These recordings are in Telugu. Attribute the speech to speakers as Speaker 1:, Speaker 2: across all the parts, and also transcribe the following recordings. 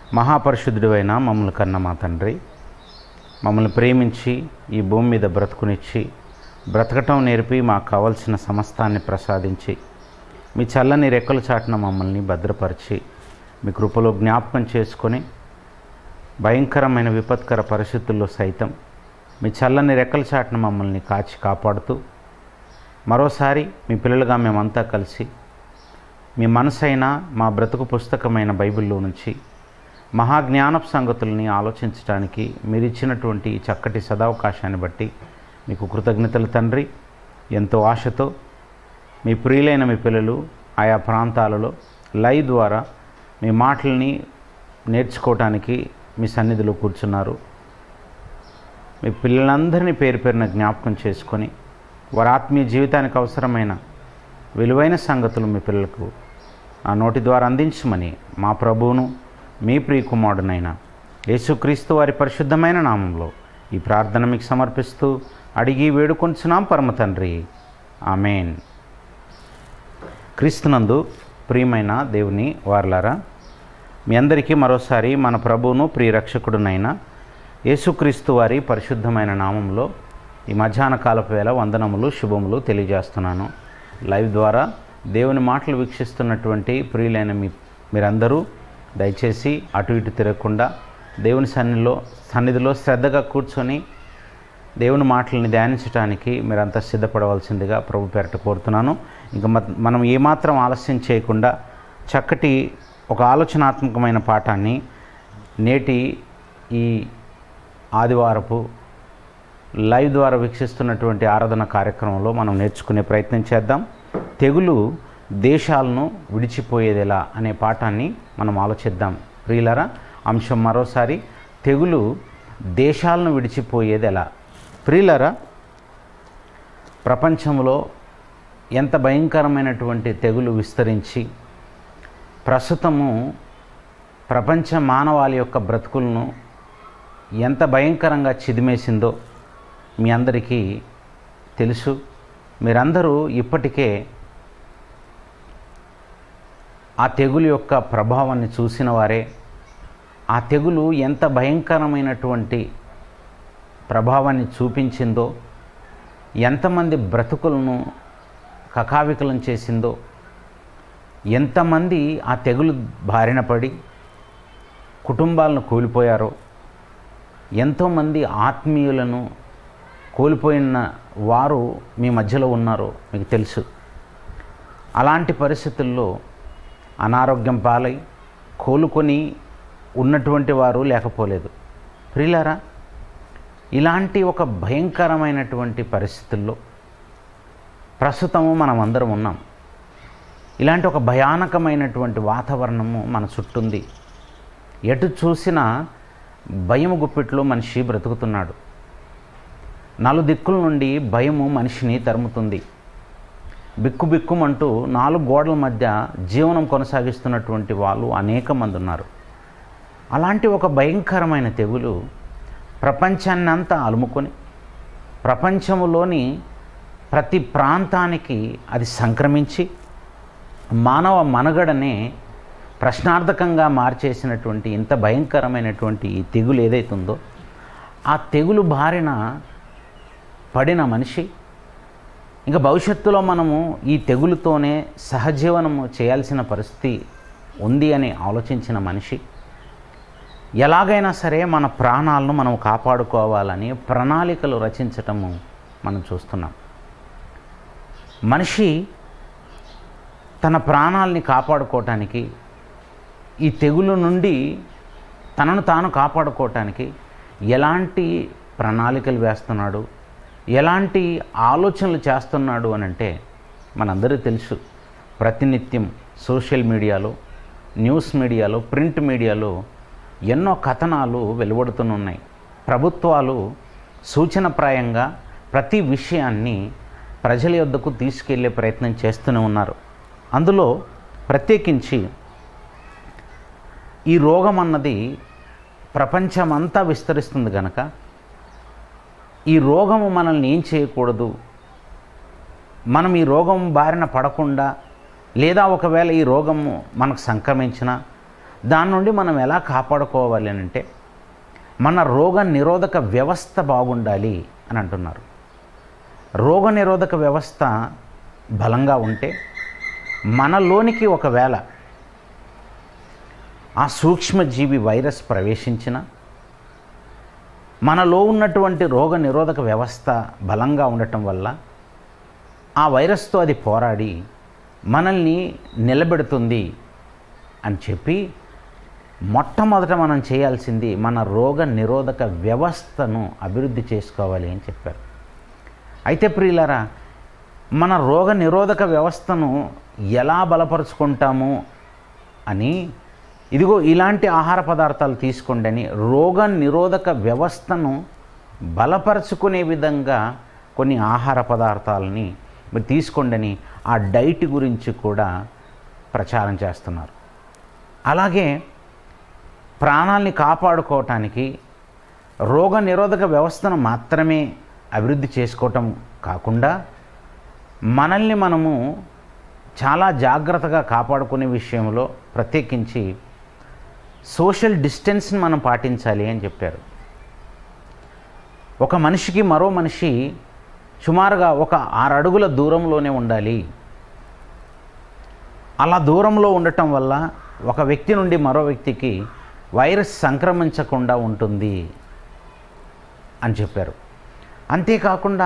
Speaker 1: మహాపరిశుద్ధుడైన మమ్మల్ని కన్న మా తండ్రి మమ్మల్ని ప్రేమించి ఈ భూమి మీద బ్రతుకునిచ్చి బ్రతకటం నేర్పి మాకు కావలసిన సమస్తాన్ని ప్రసాదించి మీ చల్లని రెక్కల చాటున మమ్మల్ని భద్రపరిచి మీ కృపలో జ్ఞాపకం చేసుకొని భయంకరమైన విపత్కర పరిస్థితుల్లో సైతం మీ చల్లని రెక్కల చాటున మమ్మల్ని కాచి కాపాడుతూ మరోసారి మీ పిల్లలుగా మేమంతా కలిసి మీ మనసైన మా బ్రతుకు పుస్తకమైన బైబిల్లో నుంచి మహాజ్ఞానపు సంగతుల్ని ఆలోచించడానికి మీరు ఇచ్చినటువంటి ఈ చక్కటి సదావకాశాన్ని బట్టి మీకు కృతజ్ఞతలు తండ్రి ఎంతో ఆశతో మీ ప్రియులైన మీ పిల్లలు ఆయా ప్రాంతాలలో లైవ్ ద్వారా మీ మాటల్ని నేర్చుకోవటానికి మీ సన్నిధిలో కూర్చున్నారు మీ పిల్లలందరినీ పేరు పేరున జ్ఞాపకం చేసుకొని వారి ఆత్మీయ జీవితానికి అవసరమైన విలువైన సంగతులు మీ పిల్లలకు ఆ నోటి ద్వారా అందించమని మా ప్రభువును మీ ప్రియ కుమారుడునైన యేసుక్రీస్తు వారి పరిశుద్ధమైన నామంలో ఈ ప్రార్థన మీకు సమర్పిస్తూ అడిగి వేడుకొంచున్నాం పరమ తండ్రి ఆమెన్ క్రీస్తునందు ప్రియమైన దేవుని వార్లారా మీ అందరికీ మరోసారి మన ప్రభువును ప్రియరక్షకుడునైన యేసుక్రీస్తు వారి పరిశుద్ధమైన నామంలో ఈ మధ్యాహ్న కాలపు వేళ వందనములు శుభములు తెలియజేస్తున్నాను లైవ్ ద్వారా దేవుని మాటలు వీక్షిస్తున్నటువంటి ప్రియులైన మీ మీరందరూ దయచేసి అటు ఇటు తిరగకుండా దేవుని సన్నిధిలో సన్నిధిలో శ్రద్ధగా కూర్చొని దేవుని మాటల్ని ధ్యానించడానికి మీరంతా సిద్ధపడవలసిందిగా ప్రభు పేరట కోరుతున్నాను ఇంకా మ- మనం ఏమాత్రం ఆలస్యం చేయకుండా చక్కటి ఒక ఆలోచనాత్మకమైన పాఠాన్ని నేటి ఈ ఆదివారపు లైవ్ ద్వారా వీక్షిస్తున్నటువంటి ఆరాధన కార్యక్రమంలో మనం నేర్చుకునే ప్రయత్నం చేద్దాం తెగులు దేశాలను విడిచిపోయేది ఎలా అనే పాఠాన్ని మనం ఆలోచిద్దాం ప్రియులరా అంశం మరోసారి తెగులు దేశాలను విడిచిపోయేది ఎలా ప్రియులరా ప్రపంచంలో ఎంత భయంకరమైనటువంటి తెగులు విస్తరించి ప్రస్తుతము ప్రపంచ మానవాళి యొక్క బ్రతుకులను ఎంత భయంకరంగా చిదిమేసిందో మీ అందరికీ తెలుసు మీరందరూ ఇప్పటికే ఆ తెగులు యొక్క ప్రభావాన్ని చూసిన వారే ఆ తెగులు ఎంత భయంకరమైనటువంటి ప్రభావాన్ని చూపించిందో ఎంతమంది బ్రతుకులను కకావికలం చేసిందో ఎంతమంది ఆ తెగులు బారిన పడి కుటుంబాలను కోల్పోయారో ఎంతోమంది ఆత్మీయులను కోల్పోయిన వారు మీ మధ్యలో ఉన్నారో మీకు తెలుసు అలాంటి పరిస్థితుల్లో అనారోగ్యం పాలై కోలుకొని ఉన్నటువంటి వారు లేకపోలేదు ప్రియులారా ఇలాంటి ఒక భయంకరమైనటువంటి పరిస్థితుల్లో ప్రస్తుతము మనం అందరం ఉన్నాం ఇలాంటి ఒక భయానకమైనటువంటి వాతావరణము మన చుట్టుంది ఎటు చూసినా భయము గుప్పిట్లో మనిషి బ్రతుకుతున్నాడు నాలుగు దిక్కుల నుండి భయము మనిషిని తరుముతుంది బిక్కు బిక్కుమంటూ నాలుగు గోడల మధ్య జీవనం కొనసాగిస్తున్నటువంటి వాళ్ళు అనేక మంది ఉన్నారు అలాంటి ఒక భయంకరమైన తెగులు ప్రపంచాన్ని అంతా అలుముకొని ప్రపంచములోని ప్రతి ప్రాంతానికి అది సంక్రమించి మానవ మనుగడనే ప్రశ్నార్థకంగా మార్చేసినటువంటి ఇంత భయంకరమైనటువంటి ఈ తెగులు ఏదైతుందో ఆ తెగులు బారిన పడిన మనిషి ఇంకా భవిష్యత్తులో మనము ఈ తెగులుతోనే సహజీవనము చేయాల్సిన పరిస్థితి ఉంది అని ఆలోచించిన మనిషి ఎలాగైనా సరే మన ప్రాణాలను మనం కాపాడుకోవాలని ప్రణాళికలు రచించటము మనం చూస్తున్నాం మనిషి తన ప్రాణాలని కాపాడుకోవటానికి ఈ తెగులు నుండి తనను తాను కాపాడుకోవటానికి ఎలాంటి ప్రణాళికలు వేస్తున్నాడు ఎలాంటి ఆలోచనలు చేస్తున్నాడు అని అంటే మనందరికీ తెలుసు ప్రతినిత్యం సోషల్ మీడియాలో న్యూస్ మీడియాలో ప్రింట్ మీడియాలో ఎన్నో కథనాలు వెలువడుతున్నాయి ప్రభుత్వాలు సూచనప్రాయంగా ప్రతి విషయాన్ని ప్రజల యొద్దకు తీసుకెళ్లే ప్రయత్నం చేస్తూనే ఉన్నారు అందులో ప్రత్యేకించి ఈ రోగం అన్నది ప్రపంచమంతా విస్తరిస్తుంది కనుక ఈ రోగము మనల్ని ఏం చేయకూడదు మనం ఈ రోగం బారిన పడకుండా లేదా ఒకవేళ ఈ రోగము మనకు సంక్రమించిన దాని నుండి మనం ఎలా కాపాడుకోవాలి అని అంటే మన రోగ నిరోధక వ్యవస్థ బాగుండాలి అని అంటున్నారు రోగ నిరోధక వ్యవస్థ బలంగా ఉంటే మనలోనికి ఒకవేళ ఆ సూక్ష్మజీవి వైరస్ ప్రవేశించిన మనలో ఉన్నటువంటి రోగ నిరోధక వ్యవస్థ బలంగా ఉండటం వల్ల ఆ వైరస్తో అది పోరాడి మనల్ని నిలబెడుతుంది అని చెప్పి మొట్టమొదట మనం చేయాల్సింది మన రోగ నిరోధక వ్యవస్థను అభివృద్ధి చేసుకోవాలి అని చెప్పారు అయితే ప్రియులారా మన రోగ నిరోధక వ్యవస్థను ఎలా బలపరుచుకుంటాము అని ఇదిగో ఇలాంటి ఆహార పదార్థాలు తీసుకోండి అని రోగ నిరోధక వ్యవస్థను బలపరుచుకునే విధంగా కొన్ని ఆహార పదార్థాలని మీరు తీసుకోండి అని ఆ డైట్ గురించి కూడా ప్రచారం చేస్తున్నారు అలాగే ప్రాణాల్ని కాపాడుకోవటానికి రోగ నిరోధక వ్యవస్థను మాత్రమే అభివృద్ధి చేసుకోవటం కాకుండా మనల్ని మనము చాలా జాగ్రత్తగా కాపాడుకునే విషయంలో ప్రత్యేకించి సోషల్ డిస్టెన్స్ని మనం పాటించాలి అని చెప్పారు ఒక మనిషికి మరో మనిషి సుమారుగా ఒక ఆరు అడుగుల దూరంలోనే ఉండాలి అలా దూరంలో ఉండటం వల్ల ఒక వ్యక్తి నుండి మరో వ్యక్తికి వైరస్ సంక్రమించకుండా ఉంటుంది అని చెప్పారు అంతేకాకుండా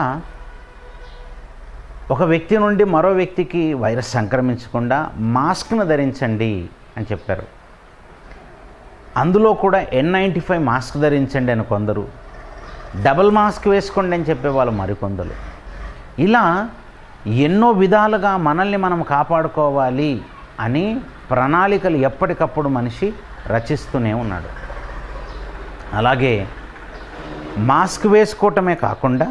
Speaker 1: ఒక వ్యక్తి నుండి మరో వ్యక్తికి వైరస్ సంక్రమించకుండా మాస్క్ను ధరించండి అని చెప్పారు అందులో కూడా ఎన్ నైంటీ ఫైవ్ మాస్క్ ధరించండి అని కొందరు డబుల్ మాస్క్ వేసుకోండి అని చెప్పేవాళ్ళు మరికొందరు ఇలా ఎన్నో విధాలుగా మనల్ని మనం కాపాడుకోవాలి అని ప్రణాళికలు ఎప్పటికప్పుడు మనిషి రచిస్తూనే ఉన్నాడు అలాగే మాస్క్ వేసుకోవటమే కాకుండా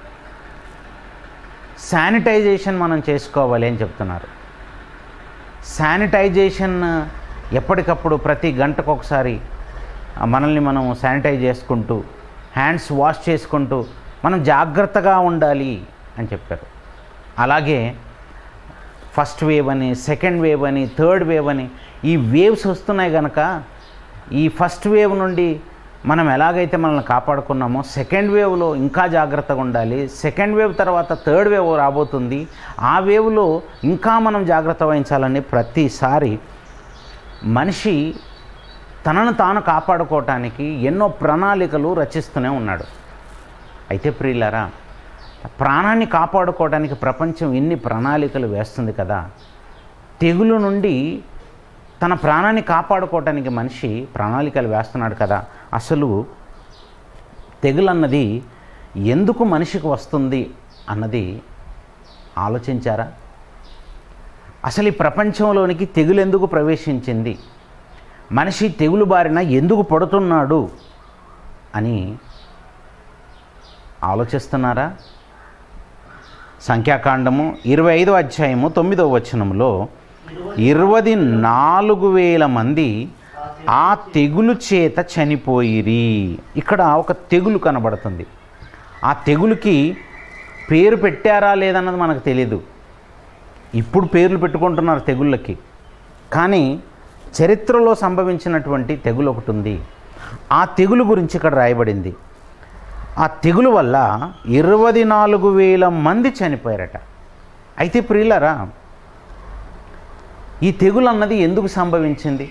Speaker 1: శానిటైజేషన్ మనం చేసుకోవాలి అని చెప్తున్నారు శానిటైజేషన్ ఎప్పటికప్పుడు ప్రతి గంటకు ఒకసారి మనల్ని మనం శానిటైజ్ చేసుకుంటూ హ్యాండ్స్ వాష్ చేసుకుంటూ మనం జాగ్రత్తగా ఉండాలి అని చెప్పారు అలాగే ఫస్ట్ వేవ్ అని సెకండ్ వేవ్ అని థర్డ్ వేవ్ అని ఈ వేవ్స్ వస్తున్నాయి కనుక ఈ ఫస్ట్ వేవ్ నుండి మనం ఎలాగైతే మనల్ని కాపాడుకున్నామో సెకండ్ వేవ్లో ఇంకా జాగ్రత్తగా ఉండాలి సెకండ్ వేవ్ తర్వాత థర్డ్ వేవ్ రాబోతుంది ఆ వేవ్లో ఇంకా మనం జాగ్రత్త వహించాలని ప్రతిసారి మనిషి తనను తాను కాపాడుకోవటానికి ఎన్నో ప్రణాళికలు రచిస్తూనే ఉన్నాడు అయితే ప్రియులారా ప్రాణాన్ని కాపాడుకోవడానికి ప్రపంచం ఎన్ని ప్రణాళికలు వేస్తుంది కదా తెగులు నుండి తన ప్రాణాన్ని కాపాడుకోవటానికి మనిషి ప్రణాళికలు వేస్తున్నాడు కదా అసలు తెగులు అన్నది ఎందుకు మనిషికి వస్తుంది అన్నది ఆలోచించారా అసలు ఈ ప్రపంచంలోనికి తెగులు ఎందుకు ప్రవేశించింది మనిషి తెగులు బారిన ఎందుకు పడుతున్నాడు అని ఆలోచిస్తున్నారా సంఖ్యాకాండము ఇరవై ఐదో అధ్యాయము తొమ్మిదో వచనంలో ఇరవై నాలుగు వేల మంది ఆ తెగులు చేత చనిపోయిరి ఇక్కడ ఒక తెగులు కనబడుతుంది ఆ తెగులుకి పేరు పెట్టారా లేదన్నది మనకు తెలియదు ఇప్పుడు పేర్లు పెట్టుకుంటున్నారు తెగుళ్ళకి కానీ చరిత్రలో సంభవించినటువంటి తెగులు ఒకటి ఉంది ఆ తెగులు గురించి ఇక్కడ రాయబడింది ఆ తెగులు వల్ల ఇరవై నాలుగు వేల మంది చనిపోయారట అయితే ప్రియులరా ఈ తెగులు అన్నది ఎందుకు సంభవించింది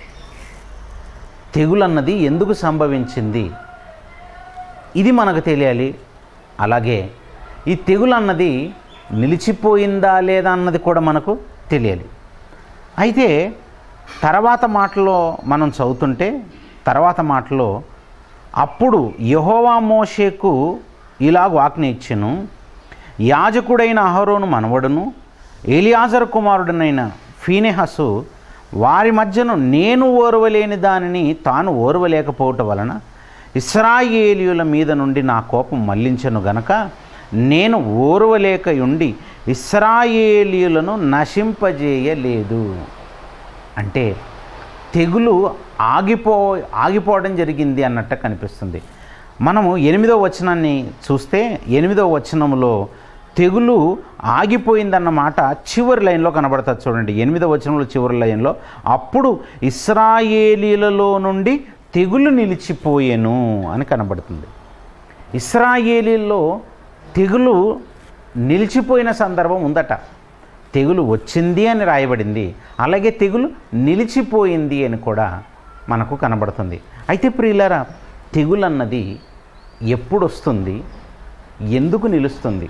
Speaker 1: తెగులు అన్నది ఎందుకు సంభవించింది ఇది మనకు తెలియాలి అలాగే ఈ తెగులు అన్నది నిలిచిపోయిందా లేదా అన్నది కూడా మనకు తెలియాలి అయితే తర్వాత మాటలో మనం చదువుతుంటే తర్వాత మాటలో అప్పుడు యహోవా మోషేకు ఇలాగ ఆజ్ఞ ఇచ్చెను యాజకుడైన అహరోను మనవడును ఏలియాజర్ కుమారుడనైన ఫీనెహసు వారి మధ్యను నేను ఓర్వలేని దానిని తాను ఓర్వలేకపోవటం వలన ఇస్రాయేలీయుల మీద నుండి నా కోపం మళ్లించను గనక నేను ఓర్వలేకయుండి ఇస్రాయేలీయులను నశింపజేయలేదు అంటే తెగులు ఆగిపో ఆగిపోవడం జరిగింది అన్నట్టు కనిపిస్తుంది మనము ఎనిమిదో వచనాన్ని చూస్తే ఎనిమిదో వచనంలో తెగులు ఆగిపోయిందన్న మాట చివరి లైన్లో కనబడుతుంది చూడండి ఎనిమిదవ వచనంలో చివరి లైన్లో అప్పుడు ఇస్రాయేలీలలో నుండి తెగులు నిలిచిపోయెను అని కనబడుతుంది ఇస్రాయేలీల్లో తెగులు నిలిచిపోయిన సందర్భం ఉందట తెగులు వచ్చింది అని రాయబడింది అలాగే తెగులు నిలిచిపోయింది అని కూడా మనకు కనబడుతుంది అయితే ప్రియులారా తెగులు అన్నది ఎప్పుడు వస్తుంది ఎందుకు నిలుస్తుంది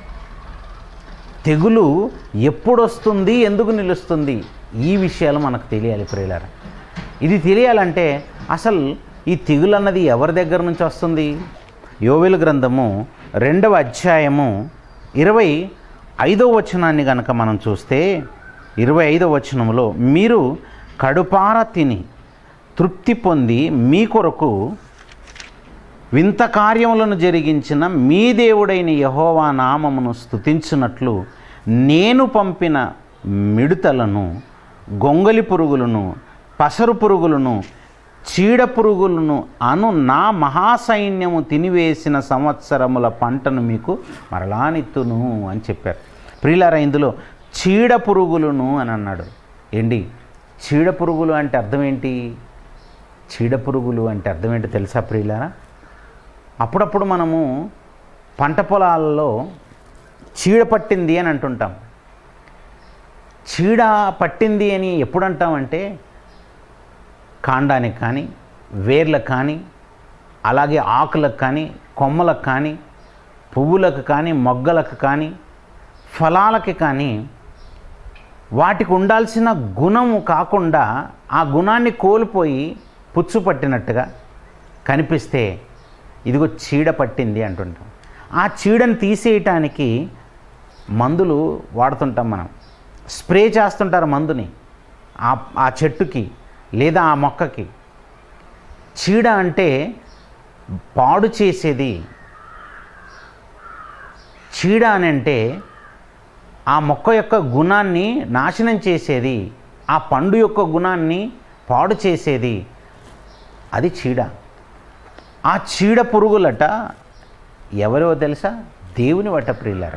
Speaker 1: తెగులు ఎప్పుడు వస్తుంది ఎందుకు నిలుస్తుంది ఈ విషయాలు మనకు తెలియాలి ప్రియులారా ఇది తెలియాలంటే అసలు ఈ తెగులు అన్నది ఎవరి దగ్గర నుంచి వస్తుంది యోవేలు గ్రంథము రెండవ అధ్యాయము ఇరవై ఐదవ వచనాన్ని గనక మనం చూస్తే ఇరవై ఐదవ వచనంలో మీరు కడుపార తిని తృప్తి పొంది మీ కొరకు వింత కార్యములను జరిగించిన మీ దేవుడైన యహోవా నామమును స్తుతించినట్లు నేను పంపిన మిడతలను గొంగలి పురుగులను పసరు పురుగులను చీడ పురుగులను అను నా మహాసైన్యము తినివేసిన సంవత్సరముల పంటను మీకు మరలానిత్తును అని చెప్పారు ప్రియులారా ఇందులో చీడ పురుగులను అని అన్నాడు ఏంటి చీడ పురుగులు అంటే అర్థం ఏంటి చీడ పురుగులు అంటే అర్థం ఏంటి తెలుసా ప్రియులారా అప్పుడప్పుడు మనము పంట పొలాలలో చీడ పట్టింది అని అంటుంటాం చీడ పట్టింది అని ఎప్పుడు అంటామంటే కాండానికి కానీ వేర్లకు కానీ అలాగే ఆకులకు కానీ కొమ్మలకు కానీ పువ్వులకు కానీ మొగ్గలకు కానీ ఫలాలకి కానీ వాటికి ఉండాల్సిన గుణము కాకుండా ఆ గుణాన్ని కోల్పోయి పుచ్చు పట్టినట్టుగా కనిపిస్తే ఇదిగో చీడ పట్టింది అంటుంటాం ఆ చీడను తీసేయటానికి మందులు వాడుతుంటాం మనం స్ప్రే చేస్తుంటారు మందుని ఆ ఆ చెట్టుకి లేదా ఆ మొక్కకి చీడ అంటే పాడు చేసేది చీడ అని అంటే ఆ మొక్క యొక్క గుణాన్ని నాశనం చేసేది ఆ పండు యొక్క గుణాన్ని పాడు చేసేది అది చీడ ఆ చీడ పురుగులట ఎవరో తెలుసా దేవుని వట ప్రియులారా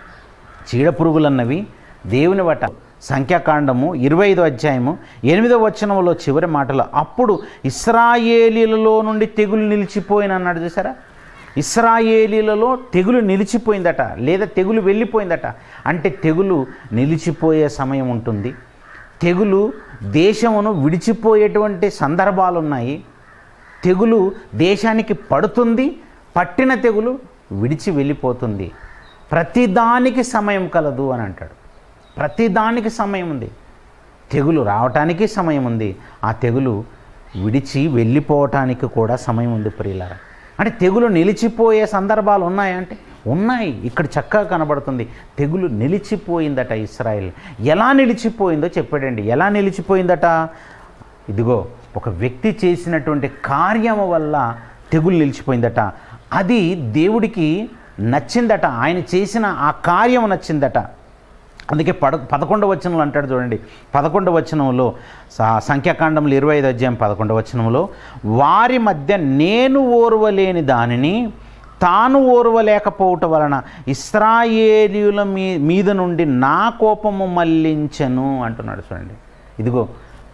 Speaker 1: చీడ పురుగులన్నవి దేవుని వట సంఖ్యాకాండము ఇరవై ఐదో అధ్యాయము ఎనిమిదో వచనంలో చివరి మాటలు అప్పుడు ఇస్రాయేలీలలో నుండి తెగులు నిలిచిపోయిన అన్నాడు చూసారా ఇస్రాయేలీలలో తెగులు నిలిచిపోయిందట లేదా తెగులు వెళ్ళిపోయిందట అంటే తెగులు నిలిచిపోయే సమయం ఉంటుంది తెగులు దేశమును విడిచిపోయేటువంటి సందర్భాలు ఉన్నాయి తెగులు దేశానికి పడుతుంది పట్టిన తెగులు విడిచి వెళ్ళిపోతుంది ప్రతిదానికి సమయం కలదు అని అంటాడు ప్రతిదానికి సమయం ఉంది తెగులు రావటానికి సమయం ఉంది ఆ తెగులు విడిచి వెళ్ళిపోవటానికి కూడా సమయం ఉంది ప్రియులారా అంటే తెగులు నిలిచిపోయే సందర్భాలు ఉన్నాయా అంటే ఉన్నాయి ఇక్కడ చక్కగా కనబడుతుంది తెగులు నిలిచిపోయిందట ఇస్రాయల్ ఎలా నిలిచిపోయిందో చెప్పాడండి ఎలా నిలిచిపోయిందట ఇదిగో ఒక వ్యక్తి చేసినటువంటి కార్యము వల్ల తెగులు నిలిచిపోయిందట అది దేవుడికి నచ్చిందట ఆయన చేసిన ఆ కార్యం నచ్చిందట అందుకే పద పదకొండవ వచనంలో అంటాడు చూడండి పదకొండవ వచనంలో స- సంఖ్యాకాండంలో ఇరవై ఐదు అధ్యాయం పదకొండవ వచనంలో వారి మధ్య నేను ఓర్వలేని దానిని తాను ఓర్వలేకపోవటం వలన ఇస్రాయేలీయుల మీ మీద నుండి నా కోపము మళ్లించను అంటున్నాడు చూడండి ఇదిగో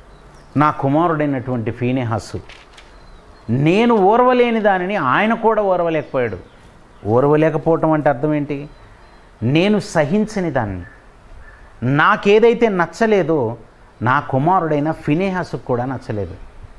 Speaker 1: నా కుమారుడైనటువంటి ఫీనెహాసు నేను ఓర్వలేని దానిని ఆయన కూడా ఓర్వలేకపోయాడు ఓర్వలేకపోవటం అంటే అర్థం ఏంటి నేను సహించని దాన్ని నాకేదైతే నచ్చలేదో నా కుమారుడైన ఫినేహాసుకు కూడా నచ్చలేదు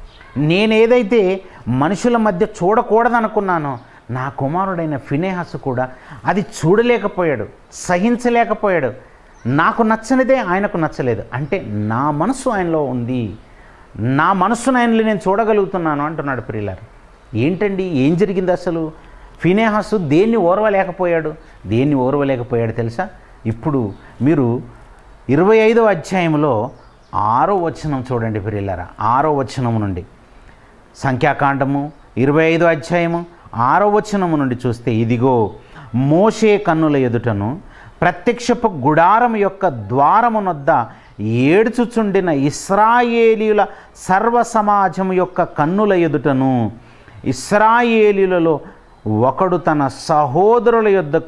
Speaker 1: నేనేదైతే మనుషుల మధ్య చూడకూడదనుకున్నానో నా కుమారుడైన ఫినేహాసు కూడా అది చూడలేకపోయాడు సహించలేకపోయాడు నాకు నచ్చనిదే ఆయనకు నచ్చలేదు అంటే నా మనసు ఆయనలో ఉంది నా మనస్సును ఆయనలో నేను చూడగలుగుతున్నాను అంటున్నాడు ప్రియులారు ఏంటండి ఏం జరిగింది అసలు ఫినేహాసు దేన్ని ఓర్వలేకపోయాడు దేన్ని ఓర్వలేకపోయాడు తెలుసా ఇప్పుడు మీరు ఇరవై ఐదో అధ్యాయంలో ఆరో వచనం చూడండి ప్రియులారా ఆరో వచనం నుండి సంఖ్యాకాండము ఇరవై ఐదో అధ్యాయము ఆరో వచనము నుండి చూస్తే ఇదిగో మోషే కన్నుల ఎదుటను ప్రత్యక్షపు గుడారం యొక్క ద్వారమునొద్ద ఏడ్చుచుండిన ఇస్రాయేలీల సర్వ సమాజం యొక్క కన్నుల ఎదుటను ఇస్రాయేలీలలో ఒకడు తన సహోదరుల యొద్దకు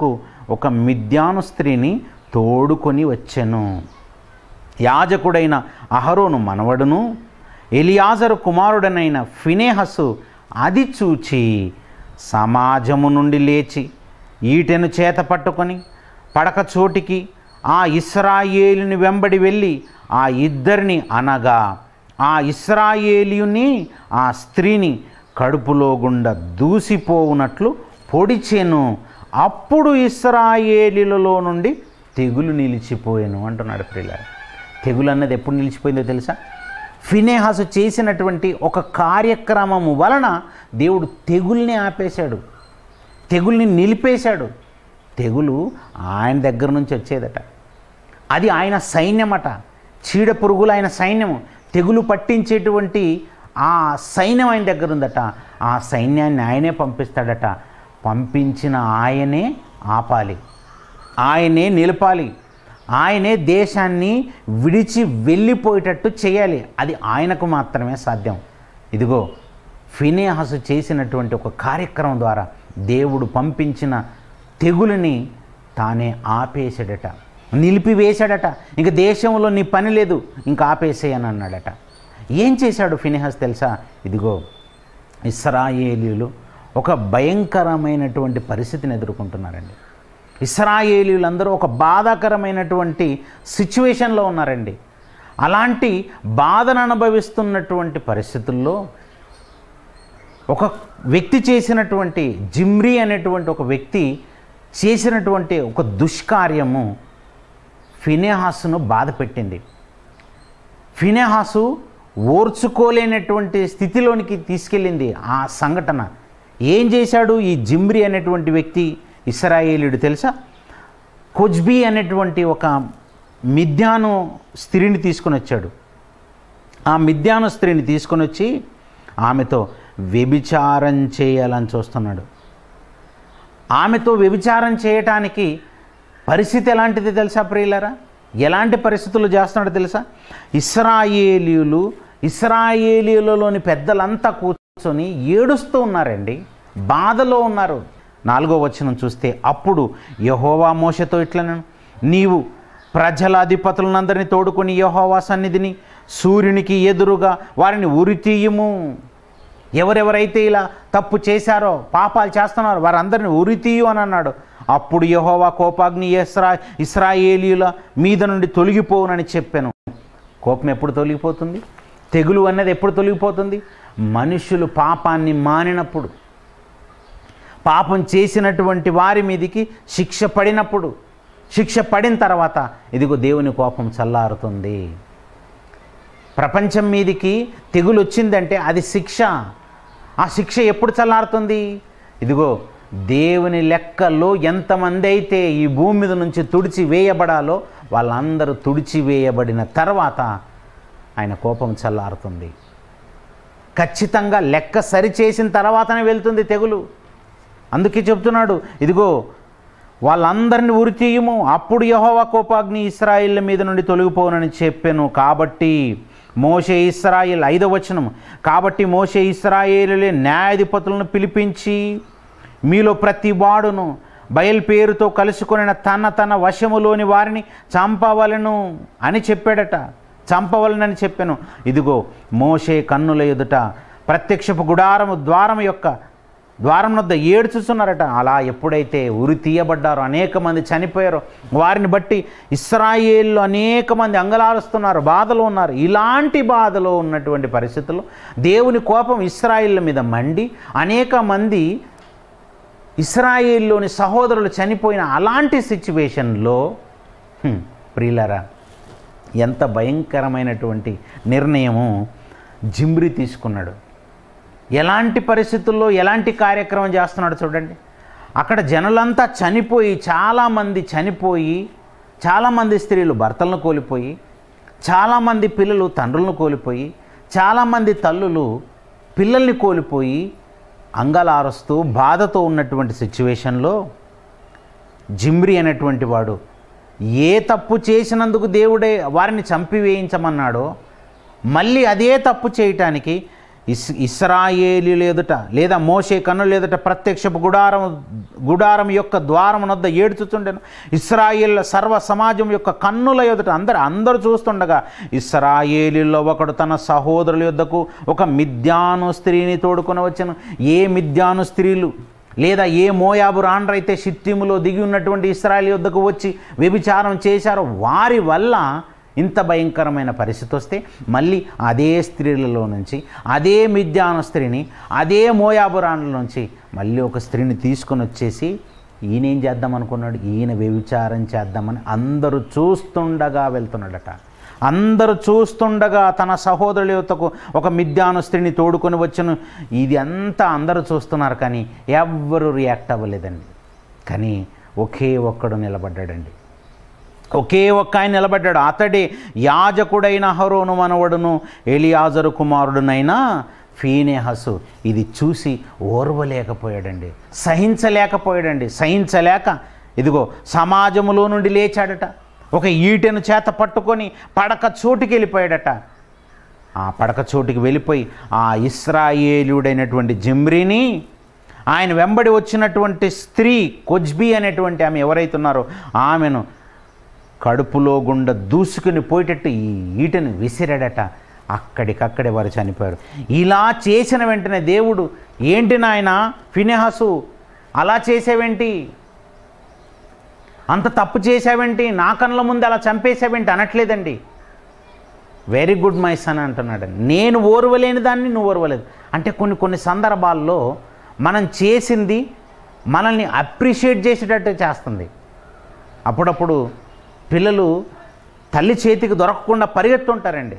Speaker 1: ఒక మిద్యాను స్త్రీని తోడుకొని వచ్చెను యాజకుడైన అహరోను మనవడును ఎలియాజరు కుమారుడనైన ఫినేహసు అది చూచి సమాజము నుండి లేచి ఈటెను చేత పట్టుకొని పడక చోటికి ఆ ఇస్రాయేలుని వెంబడి వెళ్ళి ఆ ఇద్దరిని అనగా ఆ ఇస్రాయేలియుని ఆ స్త్రీని కడుపులో గుండా దూసిపోవునట్లు పొడిచెను అప్పుడు ఇస్రాయేలీలలో నుండి తెగులు నిలిచిపోయాను అంటున్నాడు ప్రియుల తెగులు అన్నది ఎప్పుడు నిలిచిపోయిందో తెలుసా ఫినేహాసు చేసినటువంటి ఒక కార్యక్రమము వలన దేవుడు తెగుల్ని ఆపేశాడు తెగుల్ని నిలిపేశాడు తెగులు ఆయన దగ్గర నుంచి వచ్చేదట అది ఆయన సైన్యమట చీడ పురుగులు ఆయన సైన్యము తెగులు పట్టించేటువంటి ఆ సైన్యం ఆయన దగ్గర ఉందట ఆ సైన్యాన్ని ఆయనే పంపిస్తాడట పంపించిన ఆయనే ఆపాలి ఆయనే నిలపాలి ఆయనే దేశాన్ని విడిచి వెళ్ళిపోయేటట్టు చేయాలి అది ఆయనకు మాత్రమే సాధ్యం ఇదిగో ఫినేహసు చేసినటువంటి ఒక కార్యక్రమం ద్వారా దేవుడు పంపించిన తెగులుని తానే ఆపేశాడట నిలిపివేశాడట ఇంక దేశంలో నీ పని లేదు ఇంకా ఆపేసేయని అన్నాడట ఏం చేశాడు ఫినిహస్ తెలుసా ఇదిగో ఇస్రాయేలీలు ఒక భయంకరమైనటువంటి పరిస్థితిని ఎదుర్కొంటున్నారండి ఇస్రాయేలీలందరూ ఒక బాధాకరమైనటువంటి సిచ్యువేషన్లో ఉన్నారండి అలాంటి బాధను అనుభవిస్తున్నటువంటి పరిస్థితుల్లో ఒక వ్యక్తి చేసినటువంటి జిమ్రీ అనేటువంటి ఒక వ్యక్తి చేసినటువంటి ఒక దుష్కార్యము ఫినేహాసును బాధ పెట్టింది ఫినేహాసు ఓర్చుకోలేనటువంటి స్థితిలోనికి తీసుకెళ్ళింది ఆ సంఘటన ఏం చేశాడు ఈ జిమ్రీ అనేటువంటి వ్యక్తి ఇస్రాయేలీయుడు తెలుసా కొజ్బీ అనేటువంటి ఒక మిథ్యాను స్త్రీని తీసుకొని వచ్చాడు ఆ మిథ్యాను స్త్రీని తీసుకొని వచ్చి ఆమెతో వ్యభిచారం చేయాలని చూస్తున్నాడు ఆమెతో వ్యభిచారం చేయటానికి పరిస్థితి ఎలాంటిది తెలుసా ప్రియులరా ఎలాంటి పరిస్థితులు చేస్తున్నాడో తెలుసా ఇస్రాయేలీయులు ఇస్రాయేలీయులలోని పెద్దలంతా కూర్చొని ఏడుస్తూ ఉన్నారండి బాధలో ఉన్నారు నాలుగో వచనం చూస్తే అప్పుడు యహోవా మోసతో ఇట్లను నీవు ప్రజల అధిపతులందరినీ తోడుకొని యహోవా సన్నిధిని సూర్యునికి ఎదురుగా వారిని ఉరితీయము ఎవరెవరైతే ఇలా తప్పు చేశారో పాపాలు చేస్తున్నారో వారందరిని ఉరితీయు అని అన్నాడు అప్పుడు యహోవా కోపాగ్ని ఇస్రా ఇస్రాయేలీల మీద నుండి తొలగిపోవునని చెప్పాను కోపం ఎప్పుడు తొలగిపోతుంది తెగులు అన్నది ఎప్పుడు తొలగిపోతుంది మనుషులు పాపాన్ని మానినప్పుడు పాపం చేసినటువంటి వారి మీదికి శిక్ష పడినప్పుడు శిక్ష పడిన తర్వాత ఇదిగో దేవుని కోపం చల్లారుతుంది ప్రపంచం మీదికి తెగులు వచ్చిందంటే అది శిక్ష ఆ శిక్ష ఎప్పుడు చల్లారుతుంది ఇదిగో దేవుని లెక్కలో ఎంతమంది అయితే ఈ భూమి మీద నుంచి తుడిచి వేయబడాలో వాళ్ళందరూ తుడిచి వేయబడిన తర్వాత ఆయన కోపం చల్లారుతుంది ఖచ్చితంగా లెక్క సరిచేసిన తర్వాతనే వెళ్తుంది తెగులు అందుకే చెప్తున్నాడు ఇదిగో వాళ్ళందరిని ఉరితీయము అప్పుడు యహోవా కోపాగ్ని ఇస్రాయిల్ మీద నుండి తొలగిపోనని చెప్పాను కాబట్టి మోషే ఇస్రాయిల్ ఐదవ వచనం కాబట్టి మోషే ఇస్రాయేలులే న్యాయాధిపతులను పిలిపించి మీలో ప్రతి వాడును బయలు పేరుతో కలుసుకొనిన తన తన వశములోని వారిని చంపవలను అని చెప్పాడట చంపవలనని చెప్పాను ఇదిగో మోషే కన్నుల ఎదుట ప్రత్యక్షపు గుడారము ద్వారం యొక్క ద్వారం వద్ద ఏడ్చుస్తున్నారట అలా ఎప్పుడైతే ఉరి తీయబడ్డారో అనేక మంది చనిపోయారో వారిని బట్టి ఇస్రాయేల్లో అనేక మంది అంగలారుస్తున్నారు బాధలో ఉన్నారు ఇలాంటి బాధలో ఉన్నటువంటి పరిస్థితుల్లో దేవుని కోపం ఇస్రాయిల్ మీద మండి అనేక మంది ఇస్రాయేల్లోని సహోదరులు చనిపోయిన అలాంటి సిచ్యువేషన్లో హ్మ్, ప్రియులరా ఎంత భయంకరమైనటువంటి నిర్ణయము జిమ్రి తీసుకున్నాడు ఎలాంటి పరిస్థితుల్లో ఎలాంటి కార్యక్రమం చేస్తున్నాడు చూడండి అక్కడ జనులంతా చనిపోయి చాలామంది చనిపోయి చాలామంది స్త్రీలు భర్తలను కోల్పోయి చాలామంది పిల్లలు తండ్రులను కోల్పోయి చాలామంది తల్లులు పిల్లల్ని కోల్పోయి అంగలారుస్తూ బాధతో ఉన్నటువంటి సిచ్యువేషన్లో జిమ్రి అనేటువంటి వాడు ఏ తప్పు చేసినందుకు దేవుడే వారిని చంపివేయించమన్నాడో మళ్ళీ అదే తప్పు చేయటానికి ఇస్ ఇస్రాయేలీల ఎదుట లేదా మోషే కన్నుల ఎదుట ప్రత్యక్షపు గుడారం గుడారం యొక్క ద్వారం వద్ద ఏడ్చుచుండెను ఇస్రాయేళ్ల సర్వ సమాజం యొక్క కన్నుల ఎదుట అందరు అందరూ చూస్తుండగా ఇస్రాయేలీలో ఒకడు తన సహోదరుల యొద్దకు ఒక మిథ్యాను స్త్రీని తోడుకొని వచ్చాను ఏ మిథ్యాను స్త్రీలు లేదా ఏ మోయాబు రాండ్రైతే షిత్తిములో దిగి ఉన్నటువంటి ఇస్రాయల్ యొద్దకు వచ్చి వ్యభిచారం చేశారో వారి వల్ల ఇంత భయంకరమైన పరిస్థితి వస్తే మళ్ళీ అదే స్త్రీలలో నుంచి అదే మిథ్యాను స్త్రీని అదే మోయాబురాన్ల నుంచి మళ్ళీ ఒక స్త్రీని తీసుకొని వచ్చేసి ఈయన ఏం చేద్దాం అనుకున్నాడు ఈయన వ్యభిచారం చేద్దామని అందరూ చూస్తుండగా వెళ్తున్నాడట అందరూ చూస్తుండగా తన సహోదరుల యువతకు ఒక మిథ్యాను స్త్రీని తోడుకొని వచ్చను ఇది అంతా అందరూ చూస్తున్నారు కానీ ఎవ్వరూ రియాక్ట్ అవ్వలేదండి కానీ ఒకే ఒక్కడు నిలబడ్డాడండి ఒకే ఒక్క ఆయన నిలబడ్డాడు అతడే యాజకుడైన హరోను మనవడును ఎలియాజరు కుమారుడునైనా ఫీనేహసు ఇది చూసి ఓర్వలేకపోయాడండి సహించలేకపోయాడండి సహించలేక ఇదిగో సమాజములో నుండి లేచాడట ఒక ఈటెను చేత పట్టుకొని పడక చోటుకి వెళ్ళిపోయాడట ఆ పడక చోటుకి వెళ్ళిపోయి ఆ ఇస్రాయేలుడైనటువంటి జిమ్రీని ఆయన వెంబడి వచ్చినటువంటి స్త్రీ కొజ్బీ అనేటువంటి ఆమె ఎవరైతే ఉన్నారో ఆమెను కడుపులో గుండా దూసుకుని పోయేటట్టు ఈ ఈటను విసిరాడట అక్కడికక్కడే వారు చనిపోయారు ఇలా చేసిన వెంటనే దేవుడు ఏంటి నాయన ఫినెహసు అలా చేసేవేంటి అంత తప్పు చేసావేంటి నా కళ్ళ ముందు అలా చంపేసావేంటి అనట్లేదండి వెరీ గుడ్ మై సన్ అంటున్నాడు నేను ఓర్వలేని దాన్ని నువ్వు ఓర్వలేదు అంటే కొన్ని కొన్ని సందర్భాల్లో మనం చేసింది మనల్ని అప్రిషియేట్ చేసేటట్టు చేస్తుంది అప్పుడప్పుడు పిల్లలు తల్లి చేతికి దొరకకుండా పరిగెత్తుంటారండి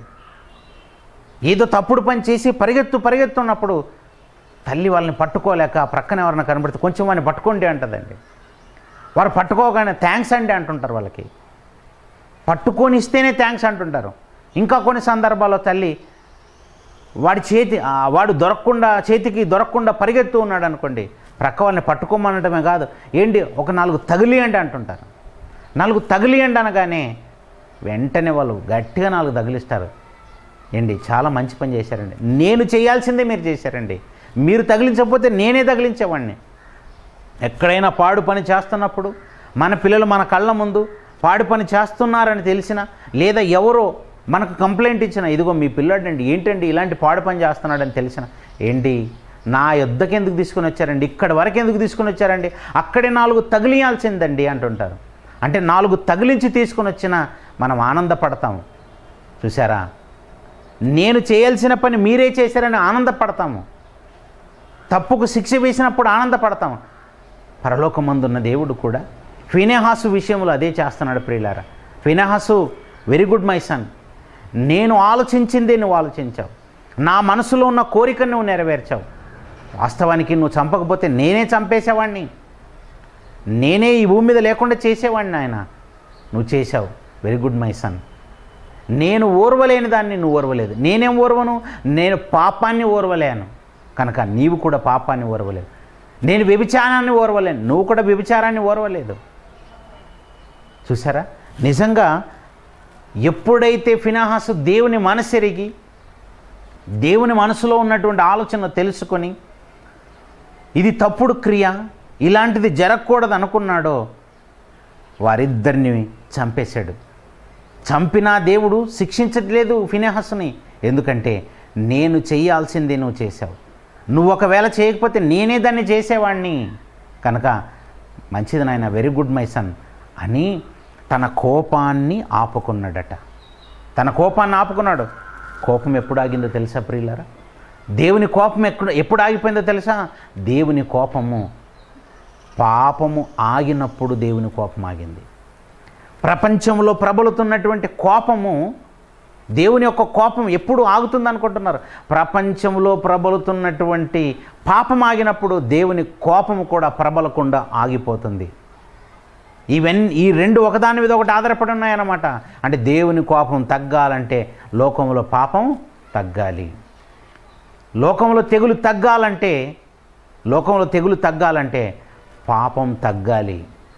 Speaker 1: ఏదో తప్పుడు పని చేసి పరిగెత్తు పరిగెత్తున్నప్పుడు తల్లి వాళ్ళని పట్టుకోలేక ప్రక్కన ఎవరైనా కనబడితే కొంచెం వాడిని పట్టుకోండి అంటదండి వారు పట్టుకోగానే థ్యాంక్స్ అండి అంటుంటారు వాళ్ళకి పట్టుకొని ఇస్తేనే థ్యాంక్స్ అంటుంటారు ఇంకా కొన్ని సందర్భాల్లో తల్లి వాడి చేతి ఆ, వాడు దొరకకుండా చేతికి దొరకకుండా పరిగెత్తు ఉన్నాడు అనుకోండి ప్రక్క వాళ్ళని పట్టుకోమనటమే కాదు ఏంటి ఒక నాలుగు తగిలియండి అంటుంటారు నాలుగు తగిలియండి అనగానే వెంటనే వాళ్ళు గట్టిగా నాలుగు తగిలిస్తారు ఏంటి చాలా మంచి పని చేశారండి నేను చేయాల్సిందే మీరు చేశారండి మీరు తగిలించకపోతే నేనే తగిలించేవాడిని ఎక్కడైనా పాడు పని చేస్తున్నప్పుడు మన పిల్లలు మన కళ్ళ ముందు పాడు పని చేస్తున్నారని తెలిసిన లేదా ఎవరో మనకు కంప్లైంట్ ఇచ్చిన ఇదిగో మీ పిల్లాడండి ఏంటండి ఇలాంటి పాడు పని చేస్తున్నాడని తెలిసిన ఏంటి నా యుద్ధకి ఎందుకు తీసుకుని వచ్చారండి ఇక్కడి వరకు ఎందుకు తీసుకుని వచ్చారండి అక్కడే నాలుగు తగిలియాల్సిందండి అంటుంటారు అంటే నాలుగు తగిలించి తీసుకుని వచ్చినా మనం ఆనందపడతాము చూసారా నేను చేయాల్సిన పని మీరే చేశారని ఆనందపడతాము తప్పుకు శిక్ష వేసినప్పుడు ఆనందపడతాం పరలోకమందున్న దేవుడు కూడా ఫినెహాసు విషయంలో అదే చేస్తున్నాడు ప్రియులారా Phinehas very good my son నేను ఆలోచించిందే నువ్వు ఆలోచించావు నా మనసులో ఉన్న కోరికను నువ్వు నెరవేర్చావు వాస్తవానికి నువ్వు చంపకపోతే నేనే చంపేసేవాడిని నేనే ఈ భూమి మీద లేకుండా చేసేవాడిని ఆయన నువ్వు చేశావు వెరీ గుడ్ మై సన్ నేను ఓర్వలేని దాన్ని నువ్వు ఓర్వలేదు నేనేం ఓర్వను నేను పాపాన్ని ఓర్వలేను కనుక నీవు కూడా పాపాన్ని ఓర్వలేదు నేను వ్యభిచారాన్ని ఓర్వలేను నువ్వు కూడా వ్యభిచారాన్ని ఓర్వలేదు చూసారా నిజంగా ఎప్పుడైతే ఫినాహాసు దేవుని మనసెరిగి దేవుని మనసులో ఉన్నటువంటి ఆలోచన తెలుసుకొని ఇది తప్పుడు క్రియ ఇలాంటిది జరగకూడదు అనుకున్నాడో వారిద్దరిని చంపేశాడు చంపినా దేవుడు శిక్షించట్లేదు ఫినెహస్ని ఎందుకంటే నేను చేయాల్సిందే నువ్వు చేశావు నువ్వు ఒకవేళ చేయకపోతే నేనే దాన్ని చేసేవాడిని కనుక మంచిది నాయన వెరీ గుడ్ మై సన్ అని తన కోపాన్ని ఆపుకున్నాడట తన కోపాన్ని ఆపుకున్నాడు కోపం ఎప్పుడు ఆగిందో తెలుసా ప్రియులారా దేవుని కోపం ఎప్పుడు ఎప్పుడు ఆగిపోయిందో తెలుసా దేవుని కోపము పాపము ఆగినప్పుడు దేవుని కోపం ఆగింది ప్రపంచంలో ప్రబలుతున్నటువంటి కోపము దేవుని యొక్క కోపం ఎప్పుడు ఆగుతుంది అనుకుంటున్నారు ప్రపంచంలో ప్రబలుతున్నటువంటి పాపం ఆగినప్పుడు దేవుని కోపము కూడా ప్రబలకుండా ఆగిపోతుంది ఈవెన్ ఈ రెండు ఒకదాని మీద ఒకటి ఆధారపడి ఉన్నాయన్నమాట అంటే దేవుని కోపం తగ్గాలంటే లోకంలో పాపం తగ్గాలి లోకంలో తెగులు తగ్గాలంటే లోకంలో తెగులు తగ్గాలంటే పాపం తగ్గాలి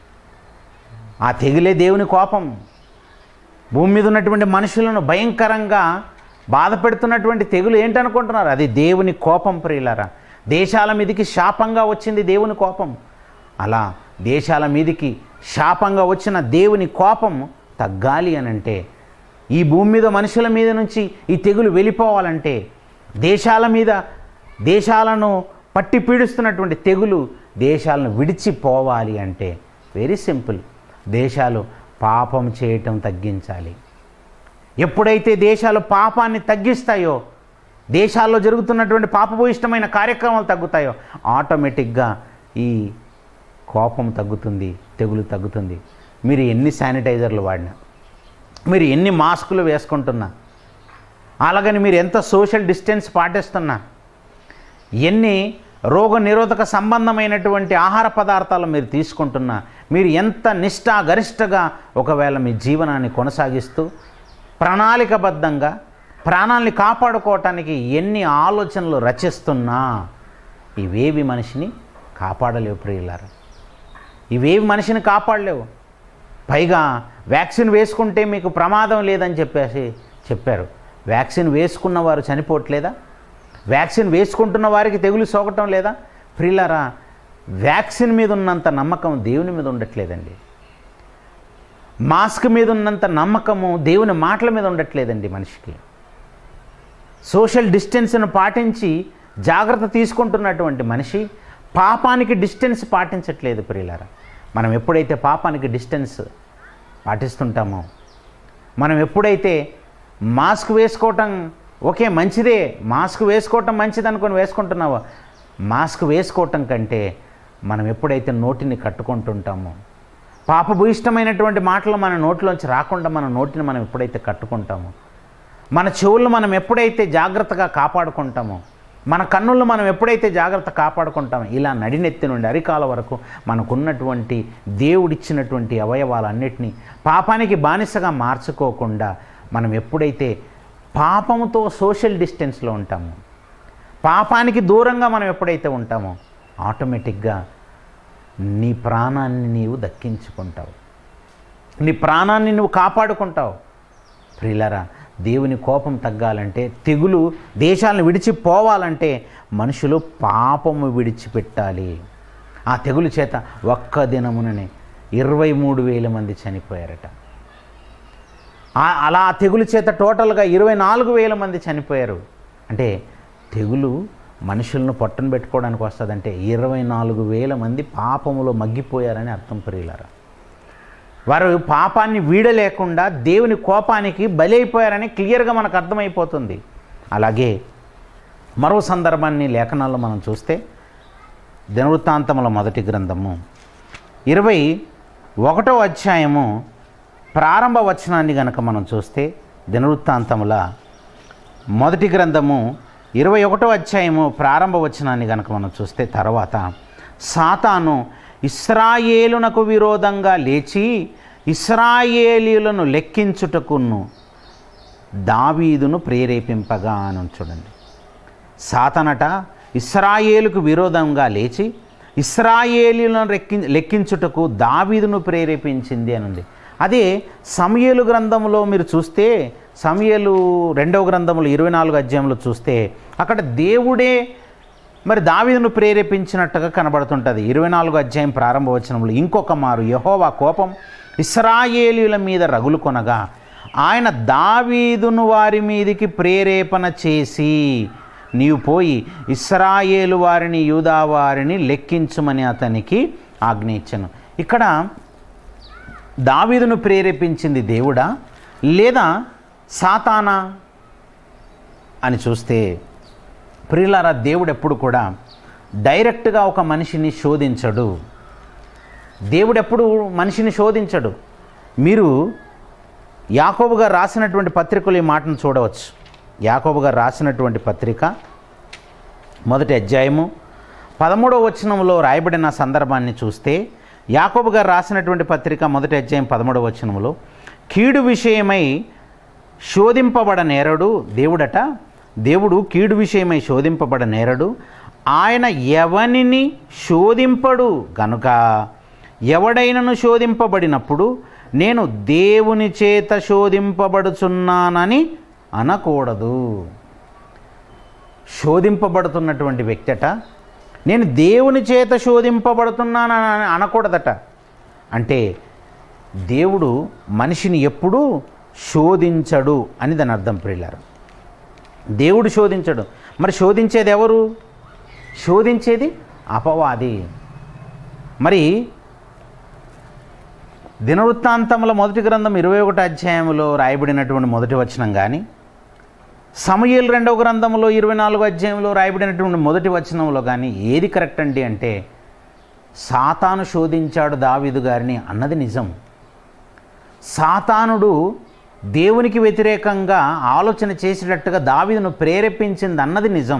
Speaker 1: ఆ తెగులే దేవుని కోపం భూమి మీద ఉన్నటువంటి మనుషులను భయంకరంగా బాధ పెడుతున్నటువంటి తెగులు ఏంటనుకుంటున్నారు అది దేవుని కోపం ప్రియులారా దేశాల మీదికి శాపంగా వచ్చింది దేవుని కోపం అలా దేశాల మీదికి శాపంగా వచ్చిన దేవుని కోపం తగ్గాలి అని అంటే ఈ భూమి మీద మనుషుల మీద నుంచి ఈ తెగులు వెళ్ళిపోవాలంటే దేశాల మీద దేశాలను పట్టి పీడిస్తున్నటువంటి తెగులు దేశాలను విడిచిపోవాలి అంటే వెరీ సింపుల్ దేశాలు పాపం చేయటం తగ్గించాలి ఎప్పుడైతే దేశాలు పాపాన్ని తగ్గిస్తాయో దేశాల్లో జరుగుతున్నటువంటి పాపభూయిష్టమైన కార్యక్రమాలు తగ్గుతాయో ఆటోమేటిక్గా ఈ కోపం తగ్గుతుంది తెగులు తగ్గుతుంది మీరు ఎన్ని శానిటైజర్లు వాడినా మీరు ఎన్ని మాస్కులు వేసుకుంటున్నా అలాగని మీరు ఎంత సోషల్ డిస్టెన్స్ పాటిస్తున్నా ఎన్ని రోగ నిరోధక సంబంధమైనటువంటి ఆహార పదార్థాలు మీరు తీసుకుంటున్నా మీరు ఎంత నిష్ఠా గరిష్టగా ఒకవేళ మీ జీవనాన్ని కొనసాగిస్తూ ప్రణాళికబద్ధంగా ప్రాణాల్ని కాపాడుకోవటానికి ఎన్ని ఆలోచనలు రచిస్తున్నా ఇవేవి మనిషిని కాపాడలేవు ప్రియులారా ఇవేవి మనిషిని కాపాడలేవు పైగా వ్యాక్సిన్ వేసుకుంటే మీకు ప్రమాదం లేదని చెప్పేసి చెప్పారు వ్యాక్సిన్ వేసుకున్న వారు చనిపోవట్లేదా వ్యాక్సిన్ వేసుకుంటున్న వారికి తెగులు సోకటం లేదా ప్రియులారా వ్యాక్సిన్ మీద ఉన్నంత నమ్మకం దేవుని మీద ఉండట్లేదండి మాస్క్ మీద ఉన్నంత నమ్మకము దేవుని మాటల మీద ఉండట్లేదండి మనిషికి సోషల్ డిస్టెన్స్ను పాటించి జాగ్రత్త తీసుకుంటున్నటువంటి మనిషి పాపానికి డిస్టెన్స్ పాటించట్లేదు ప్రియులారా మనం ఎప్పుడైతే పాపానికి డిస్టెన్స్ పాటిస్తుంటామో మనం ఎప్పుడైతే మాస్క్ వేసుకోవటం ఓకే మంచిదే మాస్క్ వేసుకోవటం మంచిది అనుకొని వేసుకుంటున్నావో మాస్క్ వేసుకోవటం కంటే మనం ఎప్పుడైతే నోటిని కట్టుకుంటుంటామో పాపభూయిష్టమైనటువంటి మాటలు మన నోటిలోంచి రాకుండా మన నోటిని మనం ఎప్పుడైతే కట్టుకుంటామో మన చెవులను మనం ఎప్పుడైతే జాగ్రత్తగా కాపాడుకుంటామో మన కన్నులను మనం ఎప్పుడైతే జాగ్రత్త కాపాడుకుంటామో ఇలా నడినెత్తి నుండి అరికాల వరకు మనకున్నటువంటి దేవుడిచ్చినటువంటి అవయవాలన్నిటినీ పాపానికి బానిసగా మార్చుకోకుండా మనం ఎప్పుడైతే పాపముతో సోషల్ డిస్టెన్స్లో ఉంటామో పాపానికి దూరంగా మనం ఎప్పుడైతే ఉంటామో ఆటోమేటిక్గా నీ ప్రాణాన్ని నీవు దక్కించుకుంటావు నీ ప్రాణాన్ని నువ్వు కాపాడుకుంటావు ప్రియులరా దేవుని కోపం తగ్గాలంటే తెగులు దేశాలను విడిచిపోవాలంటే మనుషులు పాపము విడిచిపెట్టాలి ఆ తెగులు చేత ఒక్క దినముననే ఇరవై మూడు వేల మంది చనిపోయారట ఆ- అలా ఆ తెగులు చేత టోటల్గా ఇరవై నాలుగు వేల మంది చనిపోయారు అంటే తెగులు మనుషులను పొట్టను పెట్టుకోవడానికి వస్తుందంటే ఇరవై నాలుగు వేల మంది పాపములో మగ్గిపోయారని అర్థం ప్రియులారా వారు పాపాన్ని వీడలేకుండా దేవుని కోపానికి బలైపోయారని క్లియర్గా మనకు అర్థమైపోతుంది అలాగే మరో సందర్భాన్ని లేఖనాల్లో మనం చూస్తే దినవృత్తాంతముల మొదటి గ్రంథము ఇరవై ఒకటో అధ్యాయము ప్రారంభ వచనాన్ని గనక మనం చూస్తే దినవృత్తాంతముల మొదటి గ్రంథము ఇరవై ఒకటో అధ్యాయము ప్రారంభ వచనాన్ని గనక మనం చూస్తే తర్వాత సాతాను ఇస్రాయేలునకు విరోధంగా లేచి ఇస్రాయేలీలను లెక్కించుటకును దావీదును ప్రేరేపింపగా అని చూడండి సాతనట ఇస్రాయేలుకు విరోధంగా లేచి ఇస్రాయేలీలను లెక్కి లెక్కించుటకు దావీదును ప్రేరేపించింది అని ఉంది అదే సమయేలు గ్రంథంలో మీరు చూస్తే సమయేలు రెండవ గ్రంథంలో ఇరవై నాలుగు అధ్యాయంలో చూస్తే అక్కడ దేవుడే మరి దావీదును ప్రేరేపించినట్టుగా కనబడుతుంటుంది ఇరవై నాలుగు అధ్యాయం ప్రారంభ వచనంలో ఇంకొక మారు యహోవా కోపం ఇస్రాయేలీల మీద రగులు కొనగా ఆయన దావీదును వారి మీదికి ప్రేరేపణ చేసి నీవు పోయి ఇస్రాయేలు వారిని యూదా వారిని లెక్కించుమని అతనికి ఆజ్ఞ ఇచ్చాను ఇక్కడ దావీదును ప్రేరేపించింది దేవుడా లేదా సాతానా అని చూస్తే ప్రియులారా దేవుడు ఎప్పుడు కూడా డైరెక్ట్గా ఒక మనిషిని శోధించడు దేవుడు ఎప్పుడు మనిషిని శోధించడు మీరు యాకోబు గారు రాసినటువంటి పత్రికలు ఈ మాటను చూడవచ్చు యాకోబు గారు రాసినటువంటి పత్రిక మొదటి అధ్యాయము పదమూడవ వచనంలో రాయబడిన సందర్భాన్ని చూస్తే యాకోబు గారు రాసినటువంటి పత్రిక మొదటి అధ్యాయం పదమూడవ వచనంలో కీడు విషయమై శోధింపబడ నేరడు దేవుడట దేవుడు కీడు విషయమై శోధింపబడ నేరడు ఆయన ఎవనిని శోధింపడు గనుక ఎవడైనను శోధింపబడినప్పుడు నేను దేవుని చేత శోధింపబడుచున్నానని అనకూడదు శోధింపబడుతున్నటువంటి వ్యక్తట నేను దేవుని చేత శోధింపబడుతున్నాను అని అనకూడదట అంటే దేవుడు మనిషిని ఎప్పుడూ శోధించడు అని దాని అర్థం ప్రియులారు దేవుడు శోధించడు మరి శోధించేది ఎవరు శోధించేది అపవాది మరి దినవృత్తాంతముల మొదటి గ్రంథం ఇరవై ఒకటి అధ్యాయంలో రాయబడినటువంటి మొదటి వచనం కానీ సమయలు రెండవ గ్రంథంలో ఇరవై నాలుగో అధ్యాయంలో రాయబడినటువంటి మొదటి వచనంలో కానీ ఏది కరెక్ట్ అండి అంటే సాతాను శోధించాడు దావీదు గారిని అన్నది నిజం సాతానుడు దేవునికి వ్యతిరేకంగా ఆలోచన చేసేటట్టుగా దావీదును ప్రేరేపించింది అన్నది నిజం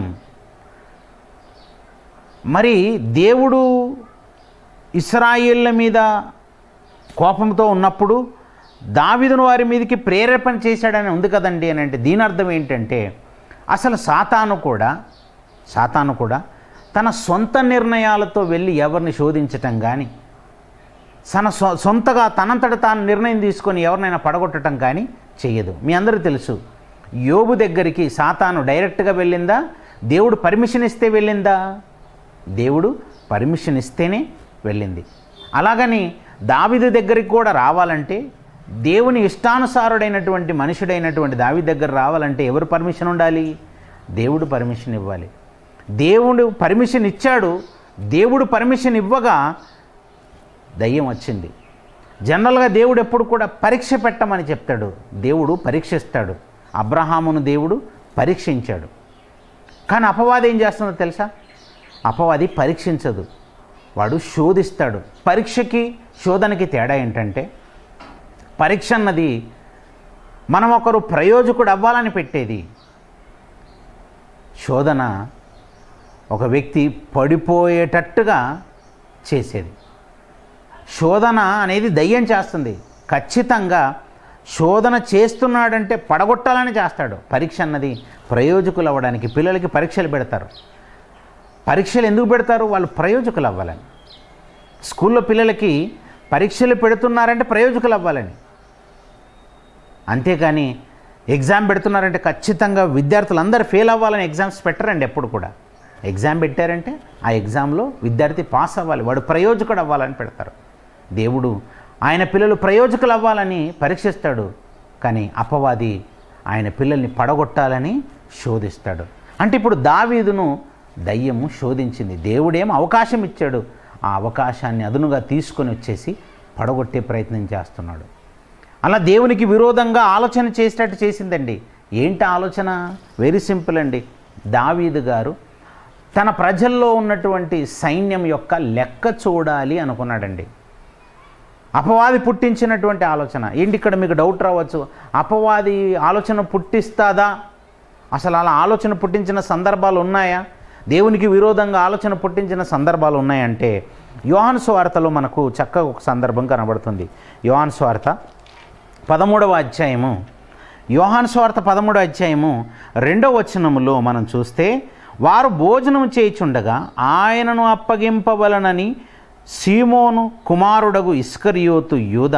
Speaker 1: మరి దేవుడు ఇస్రాయిల్ల మీద కోపంతో ఉన్నప్పుడు దావీదును వారి మీదకి ప్రేరేపణ చేశాడని ఉంది కదండి అని అంటే దీని అర్థం ఏంటంటే అసలు సాతాను కూడా సాతాను కూడా తన సొంత నిర్ణయాలతో వెళ్ళి ఎవరిని శోధించటం కానీ తన సొ సొంతగా తనంతట తాను నిర్ణయం తీసుకొని ఎవరినైనా పడగొట్టడం కానీ చెయ్యదు మీ అందరూ తెలుసు యోబు దగ్గరికి సాతాను డైరెక్ట్గా వెళ్ళిందా దేవుడు పర్మిషన్ ఇస్తే వెళ్ళిందా దేవుడు పర్మిషన్ ఇస్తేనే వెళ్ళింది అలాగని దావిదు దగ్గరికి కూడా రావాలంటే దేవుని ఇష్టానుసారుడైనటువంటి మనుషుడైనటువంటి దావి దగ్గర రావాలంటే ఎవరు పర్మిషన్ ఉండాలి దేవుడు పర్మిషన్ ఇవ్వాలి దేవుడు పర్మిషన్ ఇచ్చాడు దేవుడు పర్మిషన్ ఇవ్వగా దయ్యం వచ్చింది జనరల్గా దేవుడు ఎప్పుడు కూడా పరీక్ష పెట్టమని చెప్తాడు దేవుడు పరీక్షిస్తాడు అబ్రహామును దేవుడు పరీక్షించాడు కానీ అపవాది ఏం చేస్తుందో తెలుసా అపవాది పరీక్షించదు వాడు శోధిస్తాడు పరీక్షకి శోధనకి తేడా ఏంటంటే పరీక్ష అన్నది మనం ఒకరు ప్రయోజకుడు అవ్వాలని పెట్టేది శోధన ఒక వ్యక్తి పడిపోయేటట్టుగా చేసేది శోధన అనేది దయ్యం చేస్తుంది ఖచ్చితంగా శోధన చేస్తున్నాడంటే పడగొట్టాలని చేస్తాడు పరీక్ష అన్నది ప్రయోజకులు అవ్వడానికి పిల్లలకి పరీక్షలు పెడతారు పరీక్షలు ఎందుకు పెడతారు వాళ్ళు ప్రయోజకులు అవ్వాలని స్కూల్లో పిల్లలకి పరీక్షలు పెడుతున్నారంటే ప్రయోజకులు అవ్వాలని అంతేకాని ఎగ్జామ్ పెడుతున్నారంటే ఖచ్చితంగా విద్యార్థులందరూ ఫెయిల్ అవ్వాలని ఎగ్జామ్స్ పెట్టరండి ఎప్పుడు కూడా ఎగ్జామ్ పెట్టారంటే ఆ ఎగ్జామ్లో విద్యార్థి పాస్ అవ్వాలి వాడు ప్రయోజకుడు అవ్వాలని పెడతారు దేవుడు ఆయన పిల్లలు ప్రయోజకులు అవ్వాలని పరీక్షిస్తాడు కానీ అపవాది ఆయన పిల్లల్ని పడగొట్టాలని శోధిస్తాడు అంటే ఇప్పుడు దావీదును దయ్యము శోధించింది దేవుడేం అవకాశం ఇచ్చాడు ఆ అవకాశాన్ని అదునుగా తీసుకొని వచ్చేసి పడగొట్టే ప్రయత్నం చేస్తున్నాడు అలా దేవునికి విరోధంగా ఆలోచన చేసేటట్టు చేసిందండి ఏంటి ఆలోచన వెరీ సింపుల్ అండి దావీదు గారు తన ప్రజల్లో ఉన్నటువంటి సైన్యం యొక్క లెక్క చూడాలి అనుకున్నాడండి అపవాది పుట్టించినటువంటి ఆలోచన ఏంటి ఇక్కడ మీకు డౌట్ రావచ్చు అపవాది ఆలోచన పుట్టిస్తాదా అసలు అలా ఆలోచన పుట్టించిన సందర్భాలు ఉన్నాయా దేవునికి విరోధంగా ఆలోచన పుట్టించిన సందర్భాలు ఉన్నాయంటే యోహాను స్వార్తలో మనకు చక్కగా ఒక సందర్భం కనబడుతుంది యోహాను స్వార్త పదమూడవ అధ్యాయము యోహాను స్వార్త పదమూడవ అధ్యాయము రెండవ వచనములో మనం చూస్తే వారు భోజనం చేయుచుండగా ఆయనను అప్పగింపవలనని సీమోను కుమారుడగు ఇస్కరియోతు యూద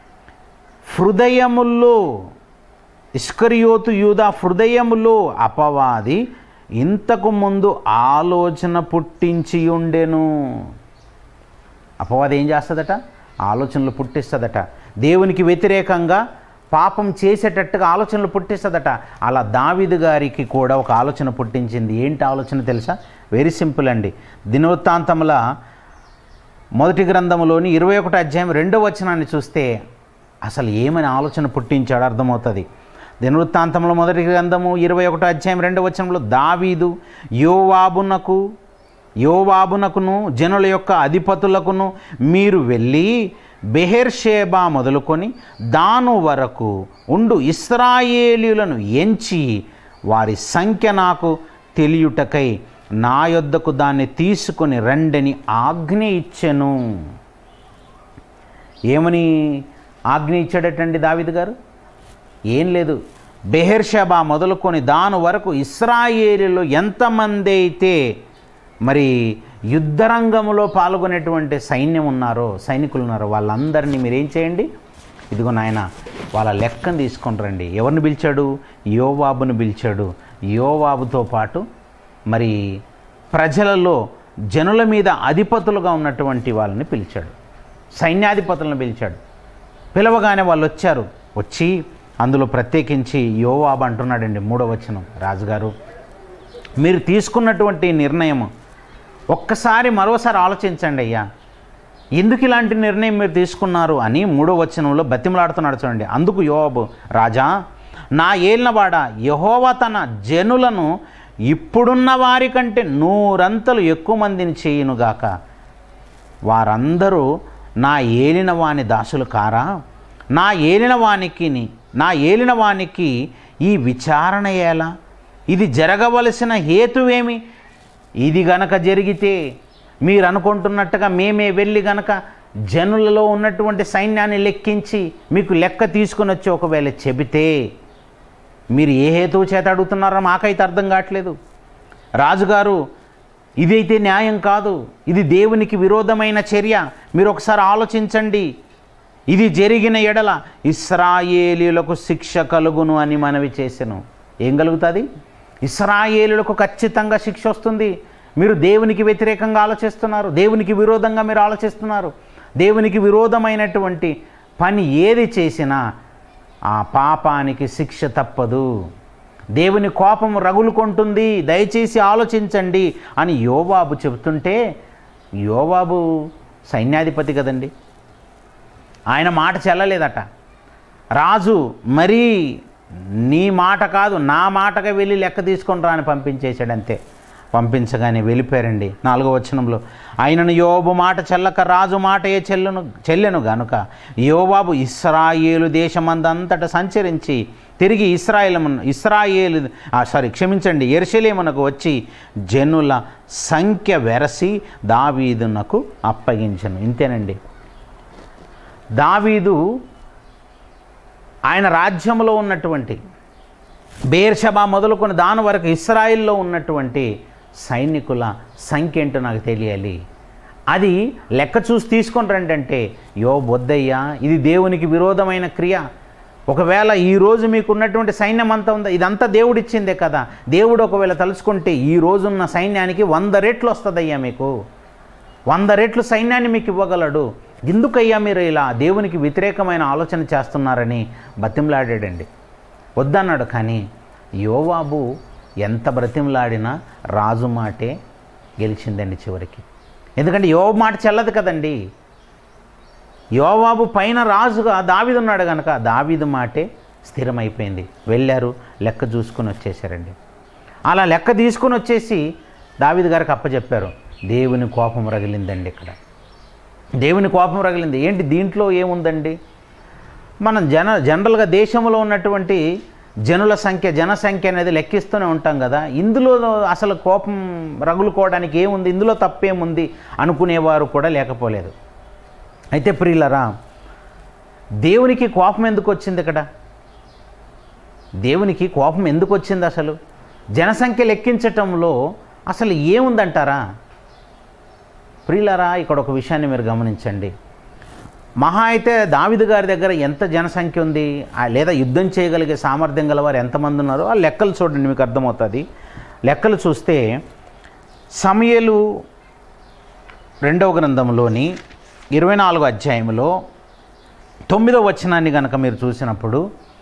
Speaker 1: హృదయముల్లో ఇస్కరియోతు యూద హృదయములో అపవాది ఇంతకు ముందు ఆలోచన పుట్టించి ఉండెను అపవాది ఏం చేస్తుందట ఆలోచనలు పుట్టిస్తుందట దేవునికి వ్యతిరేకంగా పాపం చేసేటట్టుగా ఆలోచనలు పుట్టిస్తుందట అలా దావిదు గారికి కూడా ఒక ఆలోచన పుట్టించింది ఏంటి ఆలోచన తెలుసా వెరీ సింపుల్ అండి దినవృత్తాంతముల మొదటి గ్రంథములోని ఇరవై ఒకటి అధ్యాయం రెండో వచనాన్ని చూస్తే అసలు ఏమని ఆలోచన పుట్టించాడో అర్థమవుతుంది దినవృత్తాంతంలో మొదటి గ్రంథము ఇరవై ఒకటో అధ్యాయం రెండో వచనంలో దావీదు యోవాబునకు యోవాబునకును జనుల యొక్క అధిపతులకును మీరు వెళ్ళి బెహెర్షేబా మొదలుకొని దాను వరకు ఉండు ఇస్రాయేలీలను ఎంచి వారి సంఖ్య నాకు తెలియుటకై నా యొద్దకు దాన్ని తీసుకొని రండని ఆజ్ఞ ఇచ్చెను ఏమని ఆజ్ఞ ఇచ్చాడటండి దావిద్ గారు ఏం లేదు బెహెర్షబా మొదలుకొని దాని వరకు ఇస్రాయేలీలో ఎంతమంది అయితే మరి యుద్ధరంగంలో పాల్గొనేటువంటి సైన్యం ఉన్నారో సైనికులు ఉన్నారో వాళ్ళందరినీ మీరేం చేయండి ఇదిగో నాయన వాళ్ళ లెక్కను తీసుకొని రండి ఎవరిని పిలిచాడు యోవాబుని పిలిచాడు యోవాబుతో పాటు మరి ప్రజలలో జనుల మీద అధిపతులుగా ఉన్నటువంటి వాళ్ళని పిలిచాడు సైన్యాధిపతులను పిలిచాడు పిలవగానే వాళ్ళు వచ్చారు వచ్చి అందులో ప్రత్యేకించి యోవాబు అంటున్నాడండి మూడో వచనం రాజుగారు మీరు తీసుకున్నటువంటి నిర్ణయం ఒక్కసారి మరోసారి ఆలోచించండి అయ్యా ఎందుకు ఇలాంటి నిర్ణయం మీరు తీసుకున్నారు అని మూడో వచనంలో బతిమలాడుతున్నాడు చూడండి అందుకు యోబు రాజా నా ఏలినవాడ యహోవా తన జనులను ఇప్పుడున్న వారి కంటే నూరంతలు ఎక్కువ మందిని చేయునుగాక వారందరూ నా ఏలిన వాని దాసులు కారా నా ఏలిన వానికి నా ఏలిన వానికి ఈ విచారణ ఎలా ఇది జరగవలసిన హేతువేమి ఇది గనక జరిగితే మీరు అనుకుంటున్నట్టుగా మేమే వెళ్ళి గనక జనులలో ఉన్నటువంటి సైన్యాన్ని లెక్కించి మీకు లెక్క తీసుకుని వచ్చి ఒకవేళ చెబితే మీరు ఏ హేతువు చేత అడుగుతున్నారో మాకైతే అర్థం కావట్లేదు రాజుగారు ఇదైతే న్యాయం కాదు ఇది దేవునికి విరోధమైన చర్య మీరు ఒకసారి ఆలోచించండి ఇది జరిగిన ఎడల ఇస్రాయేలీలకు శిక్ష కలుగును అని మనవి చేసెను ఏం కలుగుతుంది ఇస్రాయేలులకు ఖచ్చితంగా శిక్ష వస్తుంది మీరు దేవునికి వ్యతిరేకంగా ఆలోచిస్తున్నారు దేవునికి విరోధంగా మీరు ఆలోచిస్తున్నారు దేవునికి విరోధమైనటువంటి పని ఏది చేసినా ఆ పాపానికి శిక్ష తప్పదు దేవుని కోపం రగులుకుంటుంది దయచేసి ఆలోచించండి అని యోవాబు చెబుతుంటే యోవాబు సైన్యాధిపతి కదండి ఆయన మాట చెల్లలేదట రాజు మరీ నీ మాట కాదు నా మాటగా వెళ్ళి లెక్క తీసుకొని రా అని పంపించేశాడు అంతే పంపించగానే వెళ్ళిపోయారండి నాలుగో వచనంలో ఆయనను యోబు మాట చెల్లక రాజు మాట ఏ చెల్లును చెల్లెను గనుక యోబాబు ఇస్రాయేలు దేశమందంతట సంచరించి తిరిగి ఇస్రాయేల్ ఇస్రాయేలు సారీ క్షమించండి ఎర్షలేమునకు వచ్చి జనుల సంఖ్య వెరసి దావీదునకు అప్పగించను ఇంతేనండి దావీదు ఆయన రాజ్యంలో ఉన్నటువంటి బేర్షబా మొదలుకొని దాని వరకు ఇస్రాయిల్లో ఉన్నటువంటి సైనికుల సంఖ్య ఏంటో నాకు తెలియాలి అది లెక్క చూసి తీసుకొని రండి అంటే యో బొద్దయ్యా ఇది దేవునికి విరోధమైన క్రియ ఒకవేళ ఈరోజు మీకు ఉన్నటువంటి సైన్యం అంతా ఉందా ఇదంతా దేవుడిచ్చిందే కదా దేవుడు ఒకవేళ తలుచుకుంటే ఈ రోజున్న సైన్యానికి వంద రెట్లు వస్తుందయ్యా మీకు వంద రెట్లు సైన్యాన్ని మీకు ఇవ్వగలడు ఎందుకయ్యా మీరు ఇలా దేవునికి వ్యతిరేకమైన ఆలోచన చేస్తున్నారని బతిమలాడాడండి వద్దన్నాడు కానీ యోవాబు ఎంత బ్రతిమలాడినా రాజు మాటే గెలిచిందండి చివరికి ఎందుకంటే యోవ మాట చెల్లదు కదండి యోవాబు పైన రాజుగా దావిదున్నాడు కనుక దావిదు మాటే స్థిరమైపోయింది వెళ్ళారు లెక్క చూసుకుని వచ్చేసారండి అలా లెక్క తీసుకుని వచ్చేసి దావిదు గారికి అప్పచెప్పారు దేవుని కోపం రగిలిందండి ఇక్కడ దేవుని కోపం రగిలింది ఏంటి దీంట్లో ఏముందండి మనం జన జనరల్గా దేశంలో ఉన్నటువంటి జనుల సంఖ్య జనసంఖ్య అనేది లెక్కిస్తూనే ఉంటాం కదా ఇందులో అసలు కోపం రగులుకోవడానికి ఏముంది ఇందులో తప్పేముంది అనుకునేవారు కూడా లేకపోలేదు అయితే ప్రియులరా దేవునికి కోపం ఎందుకు వచ్చింది ఇక్కడ దేవునికి కోపం ఎందుకు వచ్చింది అసలు జనసంఖ్య లెక్కించటంలో అసలు ఏముందంటారా ప్రియులరా ఇక్కడ ఒక విషయాన్ని మీరు గమనించండి మహా అయితే దావిదు గారి దగ్గర ఎంత జనసంఖ్య ఉంది ఆ లేదా యుద్ధం చేయగలిగే సామర్థ్యం గలవారు ఎంతమంది ఉన్నారో ఆ లెక్కలు చూడండి మీకు అర్థమవుతుంది లెక్కలు చూస్తే సమయలు రెండవ గ్రంథంలోని ఇరవై నాలుగో అధ్యాయంలో తొమ్మిదో వచనాన్ని కనుక మీరు చూసినప్పుడు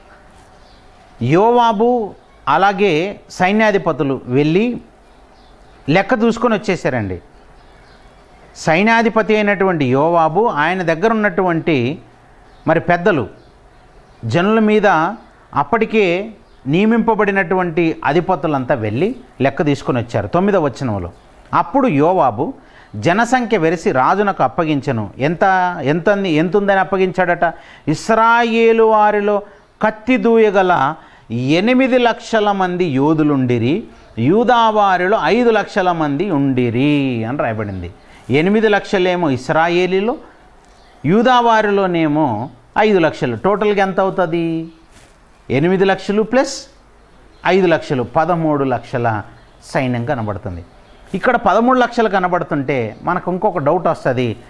Speaker 1: యోవాబు అలాగే సైన్యాధిపతులు వెళ్ళి లెక్క చూసుకొని వచ్చేసారండి సైన్యాధిపతి అయినటువంటి యోవాబు ఆయన దగ్గర ఉన్నటువంటి మరి పెద్దలు జనుల మీద అప్పటికే నియమింపబడినటువంటి అధిపతులంతా వెళ్ళి లెక్క తీసుకొని వచ్చారు తొమ్మిదవ వచనంలో అప్పుడు యోవాబు జనసంఖ్య వెరిసి రాజునకు అప్పగించను ఎంత ఎంత ఎంత ఉందని అప్పగించాడట ఇస్రాయేలు వారిలో కత్తి దూయగల ఎనిమిది లక్షల మంది యోధులుండిరి యూదావారిలో ఐదు లక్షల మంది ఉండిరి అని రాయబడింది ఎనిమిది లక్షలేమో ఇస్రాయేలీలో యూదావారిలోనేమో ఐదు లక్షలు టోటల్గా ఎంత అవుతుంది ఎనిమిది లక్షలు ప్లస్ ఐదు లక్షలు పదమూడు లక్షల సైన్యం కనబడుతుంది ఇక్కడ పదమూడు లక్షలు కనబడుతుంటే మనకు ఇంకొక డౌట్ వస్తుంది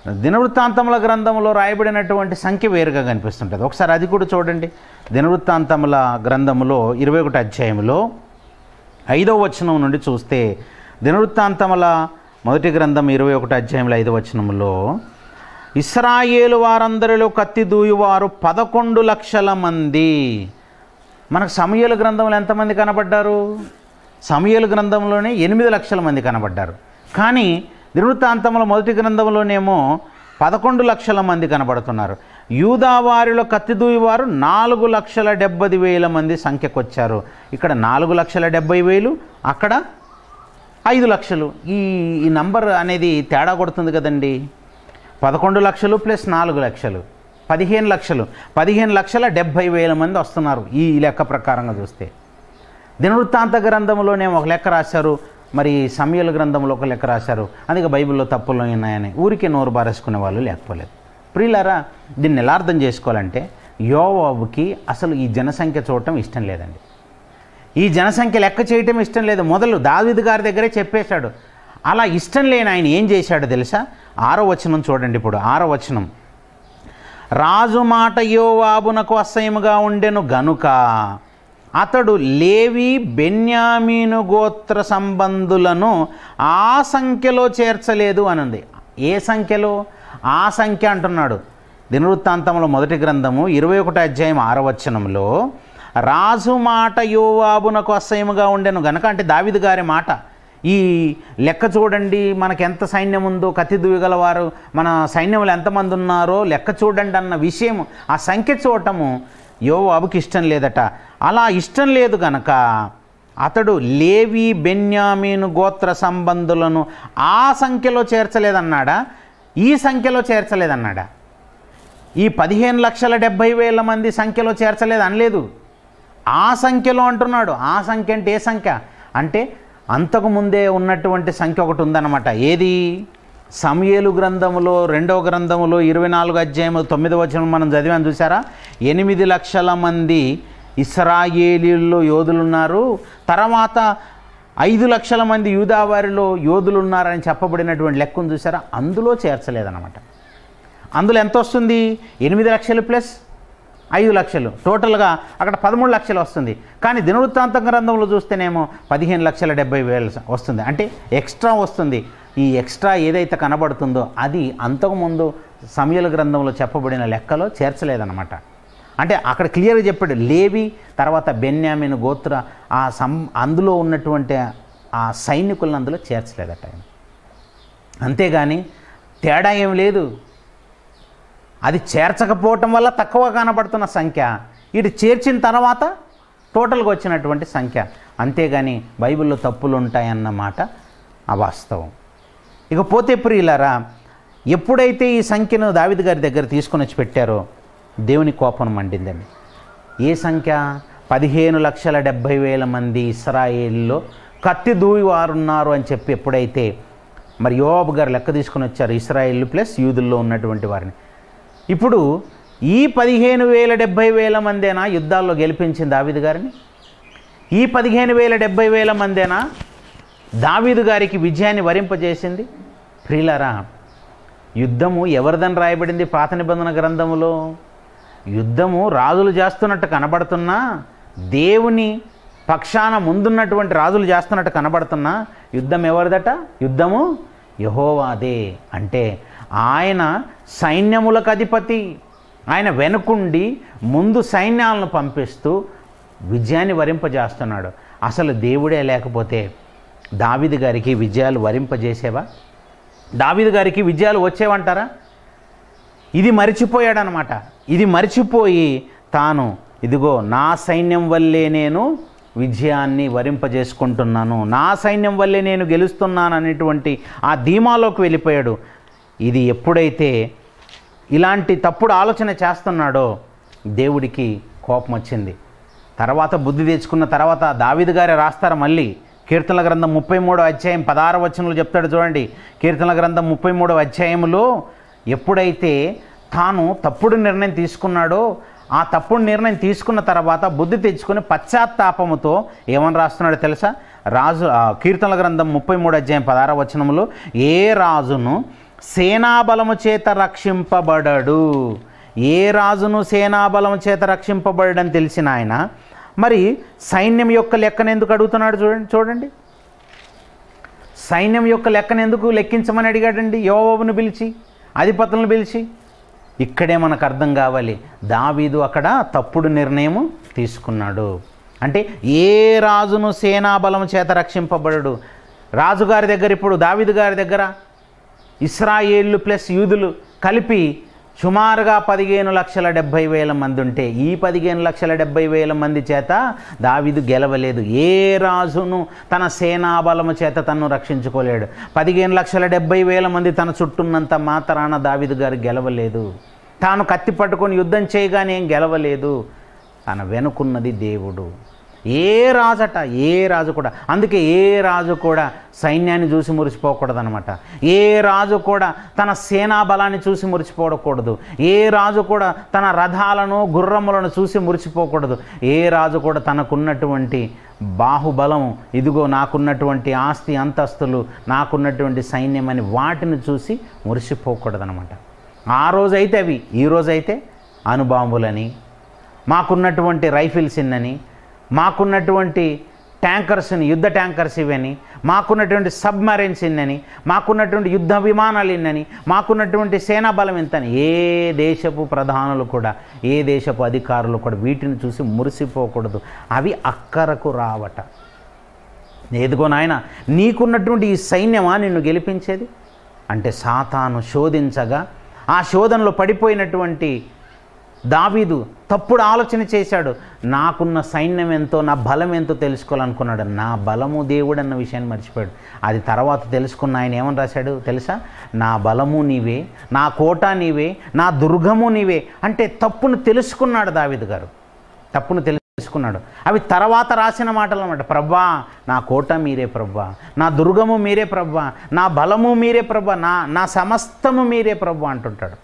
Speaker 1: దినవృత్తాంతముల గ్రంథంలో రాయబడినటువంటి సంఖ్య వేరుగా కనిపిస్తుంటుంది ఒకసారి అది కూడా చూడండి దినవృత్తాంతముల గ్రంథములో ఇరవై ఒకటి అధ్యాయంలో ఐదవ వచనం నుండి చూస్తే దినవృత్తాంతముల మొదటి గ్రంథం ఇరవై ఒకటి అధ్యాయంలో ఐదవ వచనంలో ఇస్రాయేలు వారందరిలో కత్తి దూయువారు పదకొండు లక్షల మంది మనకు సమయలు గ్రంథంలో ఎంతమంది కనబడ్డారు సమయలు గ్రంథంలోనే ఎనిమిది లక్షల మంది కనబడ్డారు కానీ దినవృత్తాంతముల మొదటి గ్రంథంలోనేమో పదకొండు లక్షల మంది కనబడుతున్నారు యూదావారిలో కత్తిదూయి వారు నాలుగు లక్షల డెబ్బై వేల మంది సంఖ్యకు వచ్చారు ఇక్కడ నాలుగు లక్షల డెబ్బై వేలు అక్కడ ఐదు లక్షలు ఈ ఈ నంబర్ అనేది తేడా కొడుతుంది కదండి పదకొండు లక్షలు ప్లస్ నాలుగు లక్షలు పదిహేను లక్షలు పదిహేను లక్షల డెబ్భై వేల మంది వస్తున్నారు ఈ లెక్క ప్రకారంగా చూస్తే దినవృత్తాంత గ్రంథంలోనే ఒక లెక్క రాశారు మరి సమయల గ్రంథంలో ఒక లెక్క రాశారు అందుకే బైబిల్లో తప్పులు ఉన్నాయని ఊరికే నోరు బారేసుకునే వాళ్ళు లేకపోలేదు ప్రియులారా దీన్ని ఎలా అర్థం చేసుకోవాలంటే యోవాబుకి అసలు ఈ జనసంఖ్య చూడటం ఇష్టం లేదండి ఈ జనసంఖ్య లెక్క చేయటం ఇష్టం లేదు మొదలు దావిద్ గారి దగ్గరే చెప్పేశాడు అలా ఇష్టం లేని ఆయన ఏం చేశాడో తెలుసా ఆరో వచనం చూడండి ఇప్పుడు ఆరో వచనం రాజు మాట యోవాబునకు అసహ్యముగా ఉండెను గనుక అతడు లేవి బెన్యామీను గోత్ర సంబంధులను ఆ సంఖ్యలో చేర్చలేదు అనుంది ఏ సంఖ్యలో ఆ సంఖ్య అంటున్నాడు దినవృత్తాంతంలో మొదటి గ్రంథము ఇరవై ఒకటి అధ్యాయం ఆరవచనంలో రాజు మాట యోవాబునకు అసహ్యముగా ఉండెను గనక అంటే దావిదు గారి మాట ఈ లెక్క చూడండి మనకి ఎంత సైన్యం ఉందో కత్తి దూయగలవారు మన సైన్యంలో ఎంతమంది ఉన్నారో లెక్క చూడండి అన్న విషయం ఆ సంఖ్య చూడటము యోవాబుకి ఇష్టం లేదట అలా ఇష్టం లేదు గనక అతడు లేవి బెన్యామీను గోత్ర సంబంధులను ఆ సంఖ్యలో చేర్చలేదన్నాడా ఈ సంఖ్యలో చేర్చలేదన్నాడా ఈ పదిహేను లక్షల డెబ్భై వేల మంది సంఖ్యలో చేర్చలేదు అనలేదు ఆ సంఖ్యలో అంటున్నాడు ఆ సంఖ్య అంటే ఏ సంఖ్య అంటే అంతకు ముందే ఉన్నటువంటి సంఖ్య ఒకటి ఉందన్నమాట ఏది సమయేలు గ్రంథములో రెండవ గ్రంథములో ఇరవై నాలుగు అధ్యాయము తొమ్మిదవ వచనం మనం చదివాను చూసారా ఎనిమిది లక్షల మంది ఇస్రాయేలీల్లో యోధులు ఉన్నారు తర్వాత ఐదు లక్షల మంది యూదావారిలో యోధులు ఉన్నారని చెప్పబడినటువంటి లెక్కను చూసారా అందులో చేర్చలేదన్నమాట అందులో ఎంత వస్తుంది ఎనిమిది లక్షలు ప్లస్ ఐదు లక్షలు టోటల్గా అక్కడ పదమూడు లక్షలు వస్తుంది కానీ దినవృత్తాంత గ్రంథంలో చూస్తేనేమో పదిహేను లక్షల డెబ్బై వేలు వస్తుంది అంటే ఎక్స్ట్రా వస్తుంది ఈ ఎక్స్ట్రా ఏదైతే కనబడుతుందో అది అంతకుముందు సమయల గ్రంథంలో చెప్పబడిన లెక్కలో చేర్చలేదన్నమాట అంటే అక్కడ క్లియర్గా చెప్పాడు లేవి తర్వాత బెన్యామిన్ గోత్ర ఆ సం అందులో ఉన్నటువంటి ఆ సైనికులను అందులో చేర్చలేదట ఆయన అంతేగాని తేడా ఏం లేదు అది చేర్చకపోవటం వల్ల తక్కువ కనబడుతున్న సంఖ్య ఇటు చేర్చిన తర్వాత టోటల్గా వచ్చినటువంటి సంఖ్య అంతేగాని బైబిల్లో తప్పులు ఉంటాయన్నమాట అవాస్తవం ఇకపోతే ప్రియులారా ఎప్పుడైతే ఈ సంఖ్యను దావిద్ గారి దగ్గర తీసుకొని వచ్చి పెట్టారో దేవుని కోపం మండిందండి ఏ సంఖ్య పదిహేను లక్షల డెబ్భై వేల మంది ఇస్రాయేల్లో కత్తి దూవి వారు ఉన్నారు అని చెప్పి ఎప్పుడైతే మరి యోబు గారు లెక్క తీసుకొని వచ్చారు ఇస్రాయేల్ ప్లస్ యూదుల్లో ఉన్నటువంటి వారిని ఇప్పుడు ఈ పదిహేను వేల డెబ్భై వేల మందేనా యుద్ధాల్లో గెలిపించింది దావీదు గారిని ఈ పదిహేను వేల డెబ్భై వేల మందేనా దావీదు గారికి విజయాన్ని వరింపజేసింది ప్రియులరా యుద్ధము ఎవరిదని రాయబడింది పాత నిబంధన గ్రంథములో యుద్ధము రాజులు చేస్తున్నట్టు కనబడుతున్నా దేవుని పక్షాన ముందున్నటువంటి రాజులు చేస్తున్నట్టు కనబడుతున్నా యుద్ధం ఎవరిదట యుద్ధము యహోవాదే అంటే ఆయన సైన్యములకు అధిపతి ఆయన వెనుకుండి ముందు సైన్యాలను పంపిస్తూ విజయాన్ని వరింపజేస్తున్నాడు అసలు దేవుడే లేకపోతే దావిది గారికి విజయాలు వరింపజేసేవా దావిది గారికి విజయాలు వచ్చేవంటారా ఇది మరిచిపోయాడనమాట ఇది మరిచిపోయి తాను ఇదిగో నా సైన్యం వల్లే నేను విజయాన్ని వరింపజేసుకుంటున్నాను నా సైన్యం వల్లే నేను గెలుస్తున్నాను అనేటువంటి ఆ ధీమాలోకి వెళ్ళిపోయాడు ఇది ఎప్పుడైతే ఇలాంటి తప్పుడు ఆలోచన చేస్తున్నాడో దేవుడికి కోపం వచ్చింది తర్వాత బుద్ధి తెచ్చుకున్న తర్వాత దావిదు గారే రాస్తారు మళ్ళీ కీర్తనల గ్రంథం ముప్పై మూడో అధ్యాయం పదహారు వచనంలో చెప్తాడు చూడండి కీర్తనల గ్రంథం ముప్పై మూడో అధ్యాయంలో ఎప్పుడైతే తాను తప్పుడు నిర్ణయం తీసుకున్నాడో ఆ తప్పుడు నిర్ణయం తీసుకున్న తర్వాత బుద్ధి తెచ్చుకొని పశ్చాత్తాపముతో ఏమని రాస్తున్నాడో తెలుసా రాజు ఆ, కీర్తనల గ్రంథం ముప్పై మూడు అధ్యాయం పదహార వచనంలో ఏ రాజును సేనాబలము చేత రక్షింపబడడు ఏ రాజును సేనాబలము చేత రక్షింపబడని తెలిసిన ఆయన మరి సైన్యం యొక్క లెక్కను ఎందుకు అడుగుతున్నాడు చూడండి చూడండి సైన్యం యొక్క లెక్కను ఎందుకు లెక్కించమని అడిగాడండి యోవబును పిలిచి అధిపతులను పిలిచి ఇక్కడే మనకు అర్థం కావాలి దావీదు అక్కడ తప్పుడు నిర్ణయం తీసుకున్నాడు అంటే ఏ రాజును సేనాబలం చేత రక్షింపబడడు రాజుగారి దగ్గర ఇప్పుడు దావీదు గారి దగ్గర ఇస్రాయేళ్ళు ప్లస్ యూదులు కలిపి సుమారుగా పదిహేను లక్షల డెబ్భై వేల మంది ఉంటే ఈ పదిహేను లక్షల డెబ్భై వేల మంది చేత దావీదు గెలవలేదు ఏ రాజును తన సేనాబలము చేత తను రక్షించుకోలేడు పదిహేను లక్షల డెబ్భై వేల మంది తన చుట్టూన్నంత మాత్రాన దావీదు గారు గెలవలేదు తాను కత్తి పట్టుకొని యుద్ధం చేయగానే ఏం గెలవలేదు తన వెనుకున్నది దేవుడు ఏ రాజట ఏ రాజు కూడా అందుకే ఏ రాజు కూడా సైన్యాన్ని చూసి మురిసిపోకూడదనమాట ఏ రాజు కూడా తన సేనా బలాన్ని చూసి మురిసిపోకూడదు ఏ రాజు కూడా తన రథాలను గుర్రములను చూసి మురిసిపోకూడదు ఏ రాజు కూడా తనకున్నటువంటి బాహుబలం ఇదిగో నాకున్నటువంటి ఆస్తి అంతస్తులు నాకున్నటువంటి సైన్యం అని వాటిని చూసి మురిసిపోకూడదనమాట ఆ రోజైతే అవి ఈ రోజైతే అణుబాంబులని మాకున్నటువంటి రైఫిల్స్ ఇన్నని మాకున్నటువంటి ట్యాంకర్స్ని యుద్ధ ట్యాంకర్స్ ఇవని మాకున్నటువంటి సబ్మరైన్స్ ఇన్నని మాకున్నటువంటి యుద్ధ విమానాలు ఇన్నని మాకున్నటువంటి సేనా బలం ఇంతని ఏ దేశపు ప్రధానులు కూడా ఏ దేశపు అధికారులు కూడా వీటిని చూసి మురిసిపోకూడదు అవి అక్కరకు రావట ఏదిగో నాయన నీకున్నటువంటి ఈ సైన్యమా నిన్ను గెలిపించేది అంటే సాతాను శోధించగా ఆ శోధనలో పడిపోయినటువంటి దావీదు తప్పుడు ఆలోచన చేశాడు నాకున్న సైన్యం ఎంతో నా బలం ఎంతో తెలుసుకోవాలనుకున్నాడు నా బలము దేవుడు అన్న విషయాన్ని మర్చిపోయాడు అది తర్వాత తెలుసుకున్న ఆయన ఏమని రాశాడు తెలుసా నా బలము నీవే నా కోట నీవే నా దుర్గము నీవే అంటే తప్పును తెలుసుకున్నాడు దావీదు గారు తప్పును తెలుసుకున్నాడు అవి తర్వాత రాసిన మాటలు అన్నమాట ప్రవ్వా నా కోట మీరే ప్రవ్వా నా దుర్గము మీరే ప్రవ్వా నా బలము మీరే ప్రవ్వా నా నా సమస్తము మీరే ప్రవ్వా అంటుంటాడు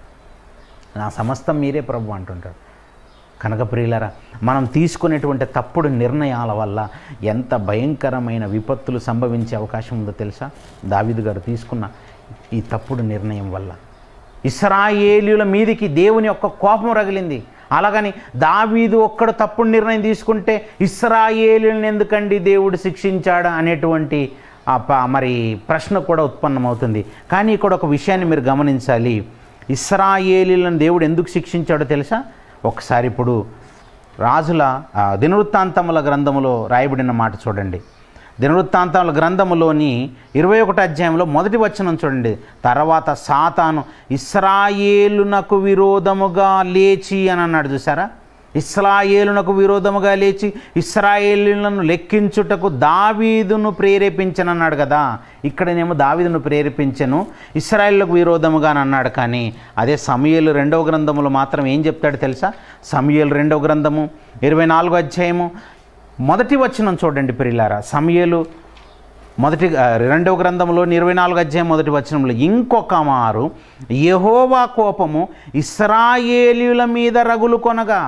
Speaker 1: నా సమస్తం మీరే ప్రభు అంటుంటాడు కనుక ప్రియులరా మనం తీసుకునేటువంటి తప్పుడు నిర్ణయాల వల్ల ఎంత భయంకరమైన విపత్తులు సంభవించే అవకాశం ఉందో తెలుసా దావిదు గారు తీసుకున్న ఈ తప్పుడు నిర్ణయం వల్ల ఇస్రాయేలీల మీదికి దేవుని యొక్క కోపం రగిలింది అలాగని దావీదు ఒక్కడు తప్పుడు నిర్ణయం తీసుకుంటే ఇస్రాయేలీలను ఎందుకండి దేవుడు శిక్షించాడా అనేటువంటి ఆ ప- మరి ప్రశ్న కూడా ఉత్పన్నమవుతుంది కానీ ఇక్కడ ఒక విషయాన్ని మీరు గమనించాలి ఇస్రాయేలీలను దేవుడు ఎందుకు శిక్షించాడో తెలుసా ఒకసారి ఇప్పుడు రాజుల ఆ, దినవృత్తాంతముల గ్రంథములో రాయబడిన మాట చూడండి దినవృత్తాంతముల గ్రంథములోని ఇరవై ఒకటి అధ్యాయంలో మొదటి వచనం చూడండి తర్వాత సాతాను ఇస్రాయేలునకు విరోధముగా లేచి అని అన్నాడు చూసారా ఇస్రాయేలునకు విరోధముగా లేచి ఇస్రాయేలులను లెక్కించుటకు దావీదును ప్రేరేపించనన్నాడు కదా ఇక్కడనేమో దావీదును ప్రేరేపించను ఇస్రాయేళ్లకు విరోధముగా అని అన్నాడు కానీ అదే సమయలు రెండవ గ్రంథములో మాత్రం ఏం చెప్తాడు తెలుసా సమయలు రెండవ గ్రంథము ఇరవై నాలుగో అధ్యాయము మొదటి వచనం చూడండి ప్రియులారా సమయలు మొదటి ఆ, రెండవ గ్రంథంలో ఇరవై నాలుగు అధ్యాయం మొదటి వచనంలో ఇంకొక మారు యెహోవా కోపము ఇస్రాయేలీల మీద రగులు కొనగా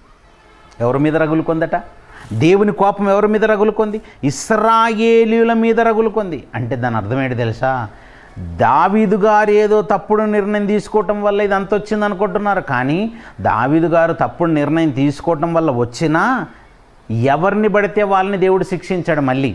Speaker 1: ఎవరి మీద రగులుకొందట దేవుని కోపం ఎవరి మీద రగులుకొంది ఇస్రాయేలీల మీద రగులుకొంది అంటే దాని అర్థమేంటి తెలుసా దావీదు గారు ఏదో తప్పుడు నిర్ణయం తీసుకోవటం వల్ల ఇది అంత వచ్చింది అనుకుంటున్నారు కానీ దావీదు గారు తప్పుడు నిర్ణయం తీసుకోవటం వల్ల వచ్చినా ఎవరిని పడితే వాళ్ళని దేవుడు శిక్షించాడు మళ్ళీ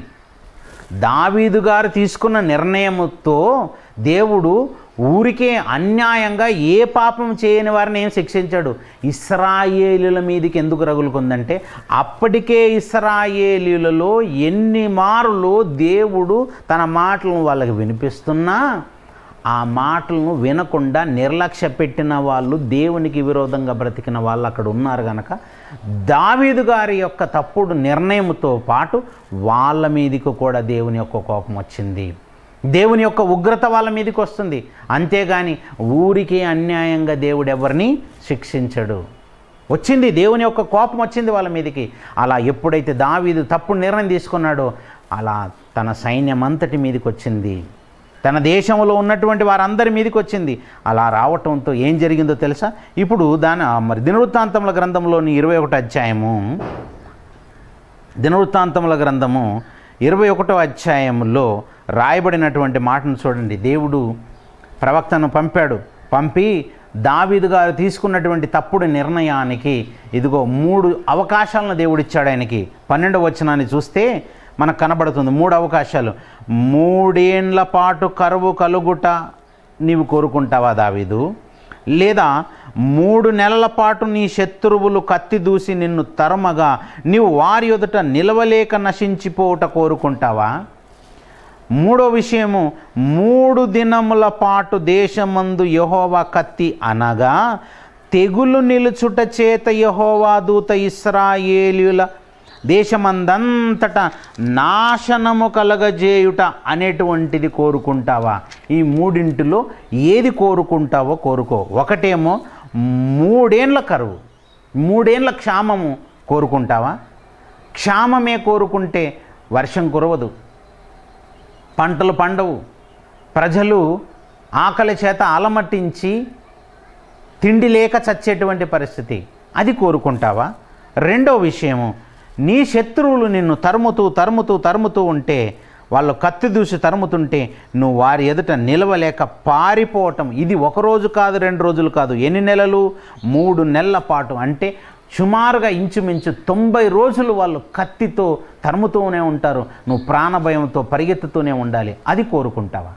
Speaker 1: దావీదు గారు తీసుకున్న నిర్ణయముతో దేవుడు ఊరికే అన్యాయంగా ఏ పాపం చేయని వారిని ఏం శిక్షించాడు ఇస్రాయేలీల మీదకి ఎందుకు రగులుకుందంటే అప్పటికే ఇస్రాయేలీలలో ఎన్ని మారులు దేవుడు తన మాటలను వాళ్ళకి వినిపిస్తున్నా ఆ మాటలను వినకుండా నిర్లక్ష్య పెట్టిన వాళ్ళు దేవునికి విరోధంగా బ్రతికిన వాళ్ళు అక్కడ ఉన్నారు కనుక దావీదు గారి యొక్క తప్పుడు నిర్ణయంతో పాటు వాళ్ళ మీదకి కూడా దేవుని యొక్క కోపం వచ్చింది దేవుని యొక్క ఉగ్రత వాళ్ళ మీదకి వస్తుంది అంతేగాని ఊరికే అన్యాయంగా దేవుడు ఎవరిని శిక్షించడు వచ్చింది దేవుని యొక్క కోపం వచ్చింది వాళ్ళ మీదకి అలా ఎప్పుడైతే దావీదు తప్పుడు నిర్ణయం తీసుకున్నాడో అలా తన సైన్యం అంతటి మీదకి వచ్చింది తన దేశంలో ఉన్నటువంటి వారందరి మీదకి వచ్చింది అలా రావటంతో ఏం జరిగిందో తెలుసా ఇప్పుడు దాని ఆ మరి దినవృత్తాంతముల గ్రంథంలోని ఇరవై ఒకటి అధ్యాయము దినవృత్తాంతముల గ్రంథము ఇరవై ఒకటో అధ్యాయంలో రాయబడినటువంటి మాటను చూడండి దేవుడు ప్రవక్తను పంపాడు పంపి దావీదు గారు తీసుకున్నటువంటి తప్పుడు నిర్ణయానికి ఇదిగో మూడు అవకాశాలను దేవుడిచ్చాడు ఆయనకి పన్నెండవ వచనాన్ని చూస్తే మనకు కనబడుతుంది మూడు అవకాశాలు మూడేండ్ల పాటు కరువు కలుగుట నీవు కోరుకుంటావా దావీదు లేదా మూడు నెలల పాటు నీ శత్రువులు కత్తి దూసి నిన్ను తరమగా నీవు వారి ఎదుట నిలవలేక నశించిపోవుట కోరుకుంటావా మూడో విషయము మూడు దినముల పాటు దేశమందు యహోవా కత్తి అనగా తెగులు నిలుచుట చేత యహోవా దూత ఇస్రాయేలీల దేశమందంతటా నాశనము కలగజేయుట అనేటువంటిది కోరుకుంటావా ఈ మూడింటిలో ఏది కోరుకుంటావో కోరుకో ఒకటేమో మూడేండ్ల కరువు మూడేండ్ల క్షామము కోరుకుంటావా క్షామమే కోరుకుంటే వర్షం కురవదు పంటలు పండవు ప్రజలు ఆకలి చేత అలమట్టించి తిండి లేక చచ్చేటువంటి పరిస్థితి అది కోరుకుంటావా రెండో విషయము నీ శత్రువులు నిన్ను తరుముతూ తరుముతూ తరుముతూ ఉంటే వాళ్ళు కత్తి దూసి తరుముతుంటే నువ్వు వారి ఎదుట నిలవలేక పారిపోవటం ఇది ఒక రోజు కాదు రెండు రోజులు కాదు ఎన్ని నెలలు మూడు నెలల పాటు అంటే సుమారుగా ఇంచుమించు తొంభై రోజులు వాళ్ళు కత్తితో తరుముతూనే ఉంటారు నువ్వు ప్రాణభయంతో పరిగెత్తుతూనే ఉండాలి అది కోరుకుంటావా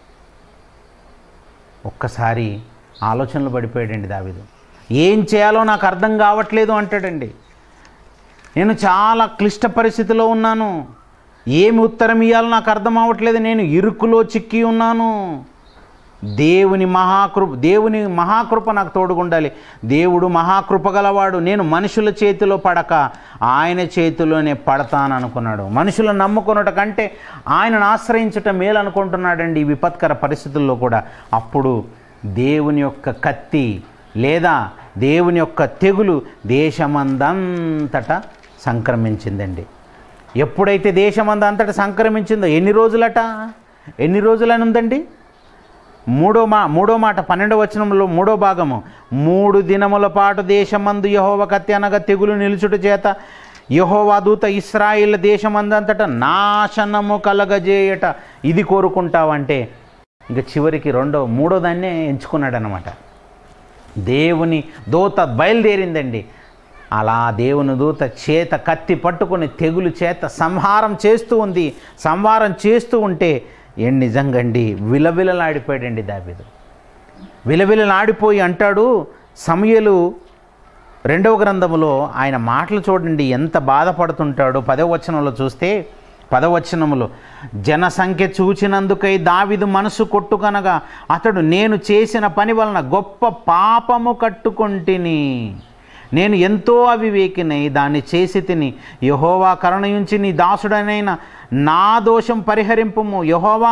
Speaker 1: ఒక్కసారి ఆలోచనలు పడిపోయాడండి దావిదు ఏం చేయాలో నాకు అర్థం కావట్లేదు అంటాడండి నేను చాలా క్లిష్ట పరిస్థితిలో ఉన్నాను ఏమి ఉత్తరం ఇవ్వాలో నాకు అర్థం అవ్వట్లేదు నేను ఇరుకులో చిక్కి ఉన్నాను దేవుని మహాకృప దేవుని మహాకృప నాకు తోడుగుండాలి దేవుడు మహాకృప గలవాడు నేను మనుషుల చేతిలో పడక ఆయన చేతిలోనే పడతాను అనుకున్నాడు మనుషులను నమ్ముకున్నట కంటే ఆయనను ఆశ్రయించటం మేలు అనుకుంటున్నాడండి ఈ విపత్కర పరిస్థితుల్లో కూడా అప్పుడు దేవుని యొక్క కత్తి లేదా దేవుని యొక్క తెగులు దేశమందంతటా సంక్రమించిందండి ఎప్పుడైతే దేశమందంతటా సంక్రమించిందో ఎన్ని రోజులట ఎన్ని రోజులని ఉందండి మూడో మా మూడో మాట పన్నెండో వచనంలో మూడో భాగము మూడు దినముల పాటు దేశమందు యహోవ కత్తి అనగా తెగులు నిలుచుట చేత యహోవా దూత ఇస్రాయిల్ దేశమందంతట నాశనము కలగజేయట ఇది కోరుకుంటావంటే ఇంకా చివరికి రెండో మూడో దాన్నే ఎంచుకున్నాడు అనమాట దేవుని దూత బయలుదేరిందండి అలా దేవుని దూత చేత కత్తి పట్టుకొని తెగులు చేత సంహారం చేస్తూ ఉంది సంహారం చేస్తూ ఉంటే ఏం నిజంగండి విలవిలలాడిపోయాడండి దాబీదు విలవిలలాడిపోయి అంటాడు సమయలు రెండవ గ్రంథములో ఆయన మాటలు చూడండి ఎంత బాధపడుతుంటాడో పదవ వచనంలో చూస్తే పదవచనములో జనసంఖ్య చూచినందుకై దావిదు మనసు కొట్టుకనగా అతడు నేను చేసిన పని వలన గొప్ప పాపము కట్టుకొంటిని నేను ఎంతో అవివేకినై దాన్ని చేసి తిని యహోవా కరుణయుంచి నీ దాసుడనైన నా దోషం పరిహరింపుము యహోవా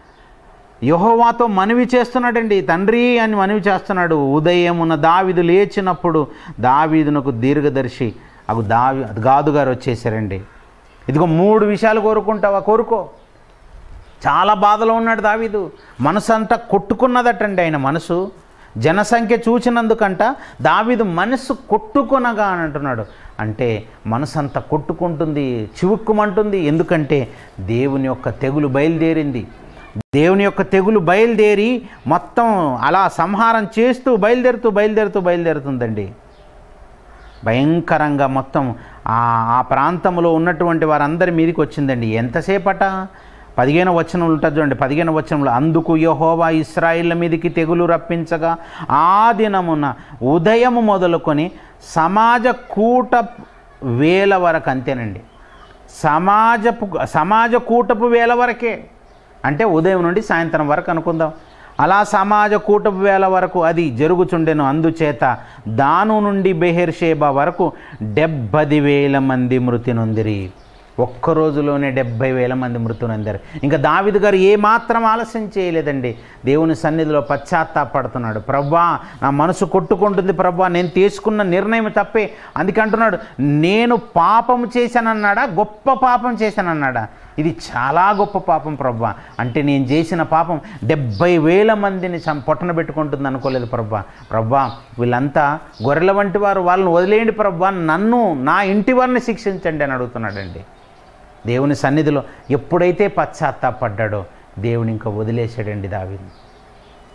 Speaker 1: యహోవాతో మనవి చేస్తున్నాడండి తండ్రి అని మనవి చేస్తున్నాడు ఉదయమున దావిదు లేచినప్పుడు దావీదునకు దీర్ఘదర్శి అగు దావి గాదు గారు వచ్చేసారండి ఇదిగో మూడు విషయాలు కోరుకుంటావా కోరుకో చాలా బాధలో ఉన్నాడు దావీదు మనసు అంతా కొట్టుకున్నదటండి ఆయన మనసు జనసంఖ్య చూచినందుకంట దావీదు మనసు కొట్టుకొనగా అని అంటున్నాడు అంటే మనసు అంతా కొట్టుకుంటుంది చివుక్కుమంటుంది ఎందుకంటే దేవుని యొక్క తెగులు బయలుదేరింది దేవుని యొక్క తెగులు బయలుదేరి మొత్తం అలా సంహారం చేస్తూ బయలుదేరుతూ బయలుదేరుతూ బయలుదేరుతుందండి భయంకరంగా మొత్తం ఆ ఆ ప్రాంతంలో ఉన్నటువంటి వారందరి మీదకి వచ్చిందండి ఎంతసేపట పదిహేను వచనం ఉంటుంది చూడండి పదిహేను వచనంలో అందుకు యహోవా ఇస్రాయిల్ల మీదకి తెగులు రప్పించగా ఆ దినమున ఉదయము మొదలుకొని సమాజ కూట వేల వరకు అంతేనండి సమాజపు సమాజ కూటపు వేల వరకే అంటే ఉదయం నుండి సాయంత్రం వరకు అనుకుందాం అలా సమాజ కూటపు వేల వరకు అది జరుగుచుండెను అందుచేత దాను నుండి బెహెర్షేబా వరకు డెబ్బది వేల మంది మృతి నొందిరి ఒక్క రోజులోనే డెబ్బై వేల మంది మృతి నొందారు ఇంకా దావిదు గారు ఏమాత్రం ఆలస్యం చేయలేదండి దేవుని సన్నిధిలో పశ్చాత్తాపడుతున్నాడు ప్రవ్వా నా మనసు కొట్టుకుంటుంది ప్రవ్వా నేను తీసుకున్న నిర్ణయం తప్పే అందుకే అంటున్నాడు నేను పాపం చేశానన్నాడా గొప్ప పాపం చేశానన్నాడా ఇది చాలా గొప్ప పాపం ప్రవ్వా అంటే నేను చేసిన పాపం డెబ్బై వేల మందిని చం పొట్టన పెట్టుకుంటుంది అనుకోలేదు ప్రవ్వా ప్రవ్వా వీళ్ళంతా గొర్రెల వంటి వారు వాళ్ళని వదిలేయండి ప్రవ్వా నన్ను నా ఇంటి వారిని శిక్షించండి అని అడుగుతున్నాడండి దేవుని సన్నిధిలో ఎప్పుడైతే పశ్చాత్తాపడ్డాడో దేవుని ఇంకా వదిలేశాడండి దావిని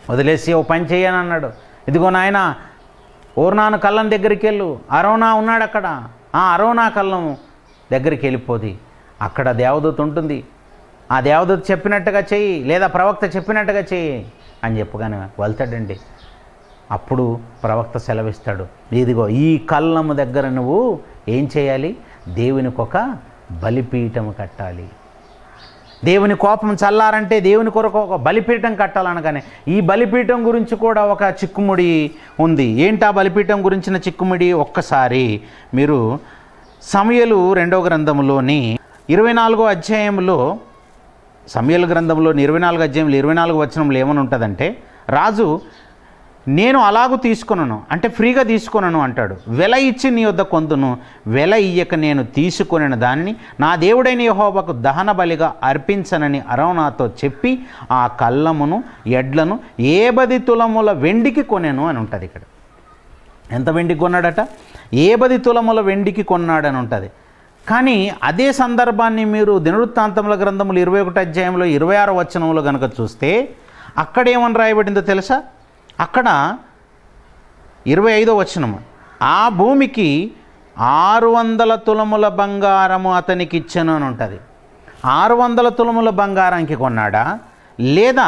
Speaker 1: వదిలేసి ఓ పని చేయని అన్నాడు ఇదిగో నాయన ఓర్నాను కళ్ళం దగ్గరికి వెళ్ళు అరోనా ఉన్నాడు అక్కడ ఆ అరోనా కళ్ళం దగ్గరికి వెళ్ళిపోది అక్కడ దేవదూత ఉంటుంది ఆ దేవదూత చెప్పినట్టుగా చెయ్యి లేదా ప్రవక్త చెప్పినట్టుగా చెయ్యి అని చెప్పగానే వెళ్తాడండి అప్పుడు ప్రవక్త సెలవిస్తాడు ఇదిగో ఈ కళ్ళము దగ్గర నువ్వు ఏం చేయాలి దేవునికి ఒక బలిపీఠము కట్టాలి దేవుని కోపం చల్లారంటే దేవుని కొరకు ఒక బలిపీఠం కట్టాలనగానే ఈ బలిపీఠం గురించి కూడా ఒక చిక్కుముడి ఉంది ఏంటి ఆ బలిపీఠం గురించిన చిక్కుముడి ఒక్కసారి మీరు సమయలు రెండో గ్రంథములోని ఇరవై నాలుగో అధ్యాయంలో సమయల గ్రంథంలోని ఇరవై నాలుగు అధ్యాయంలో ఇరవై నాలుగు వచనంలో ఏమని ఉంటుందంటే రాజు నేను అలాగూ తీసుకున్నాను అంటే ఫ్రీగా తీసుకున్నాను అంటాడు వెల ఇచ్చి నీ వద్ద కొందును వెల ఇయ్యక నేను తీసుకొనిన దాన్ని నా దేవుడైన యెహోవాకు దహన బలిగా అర్పించనని అరవనాతో చెప్పి ఆ కళ్ళమును ఎడ్లను ఏ బది తులముల వెండికి కొనెను అని ఉంటుంది ఇక్కడ ఎంత వెండికి కొన్నాడట ఏ బది తులముల వెండికి కొన్నాడని ఉంటుంది కానీ అదే సందర్భాన్ని మీరు దినవృత్తాంతముల గ్రంథములు ఇరవై ఒకటి అధ్యాయంలో ఇరవై ఆరో వచనంలో కనుక చూస్తే అక్కడ ఏమని రాయబడిందో తెలుసా అక్కడ ఇరవై ఐదో వచనము ఆ భూమికి ఆరు వందల తులముల బంగారము అతనికి ఇచ్చాను అని ఉంటుంది ఆరు వందల తులముల బంగారానికి కొన్నాడా లేదా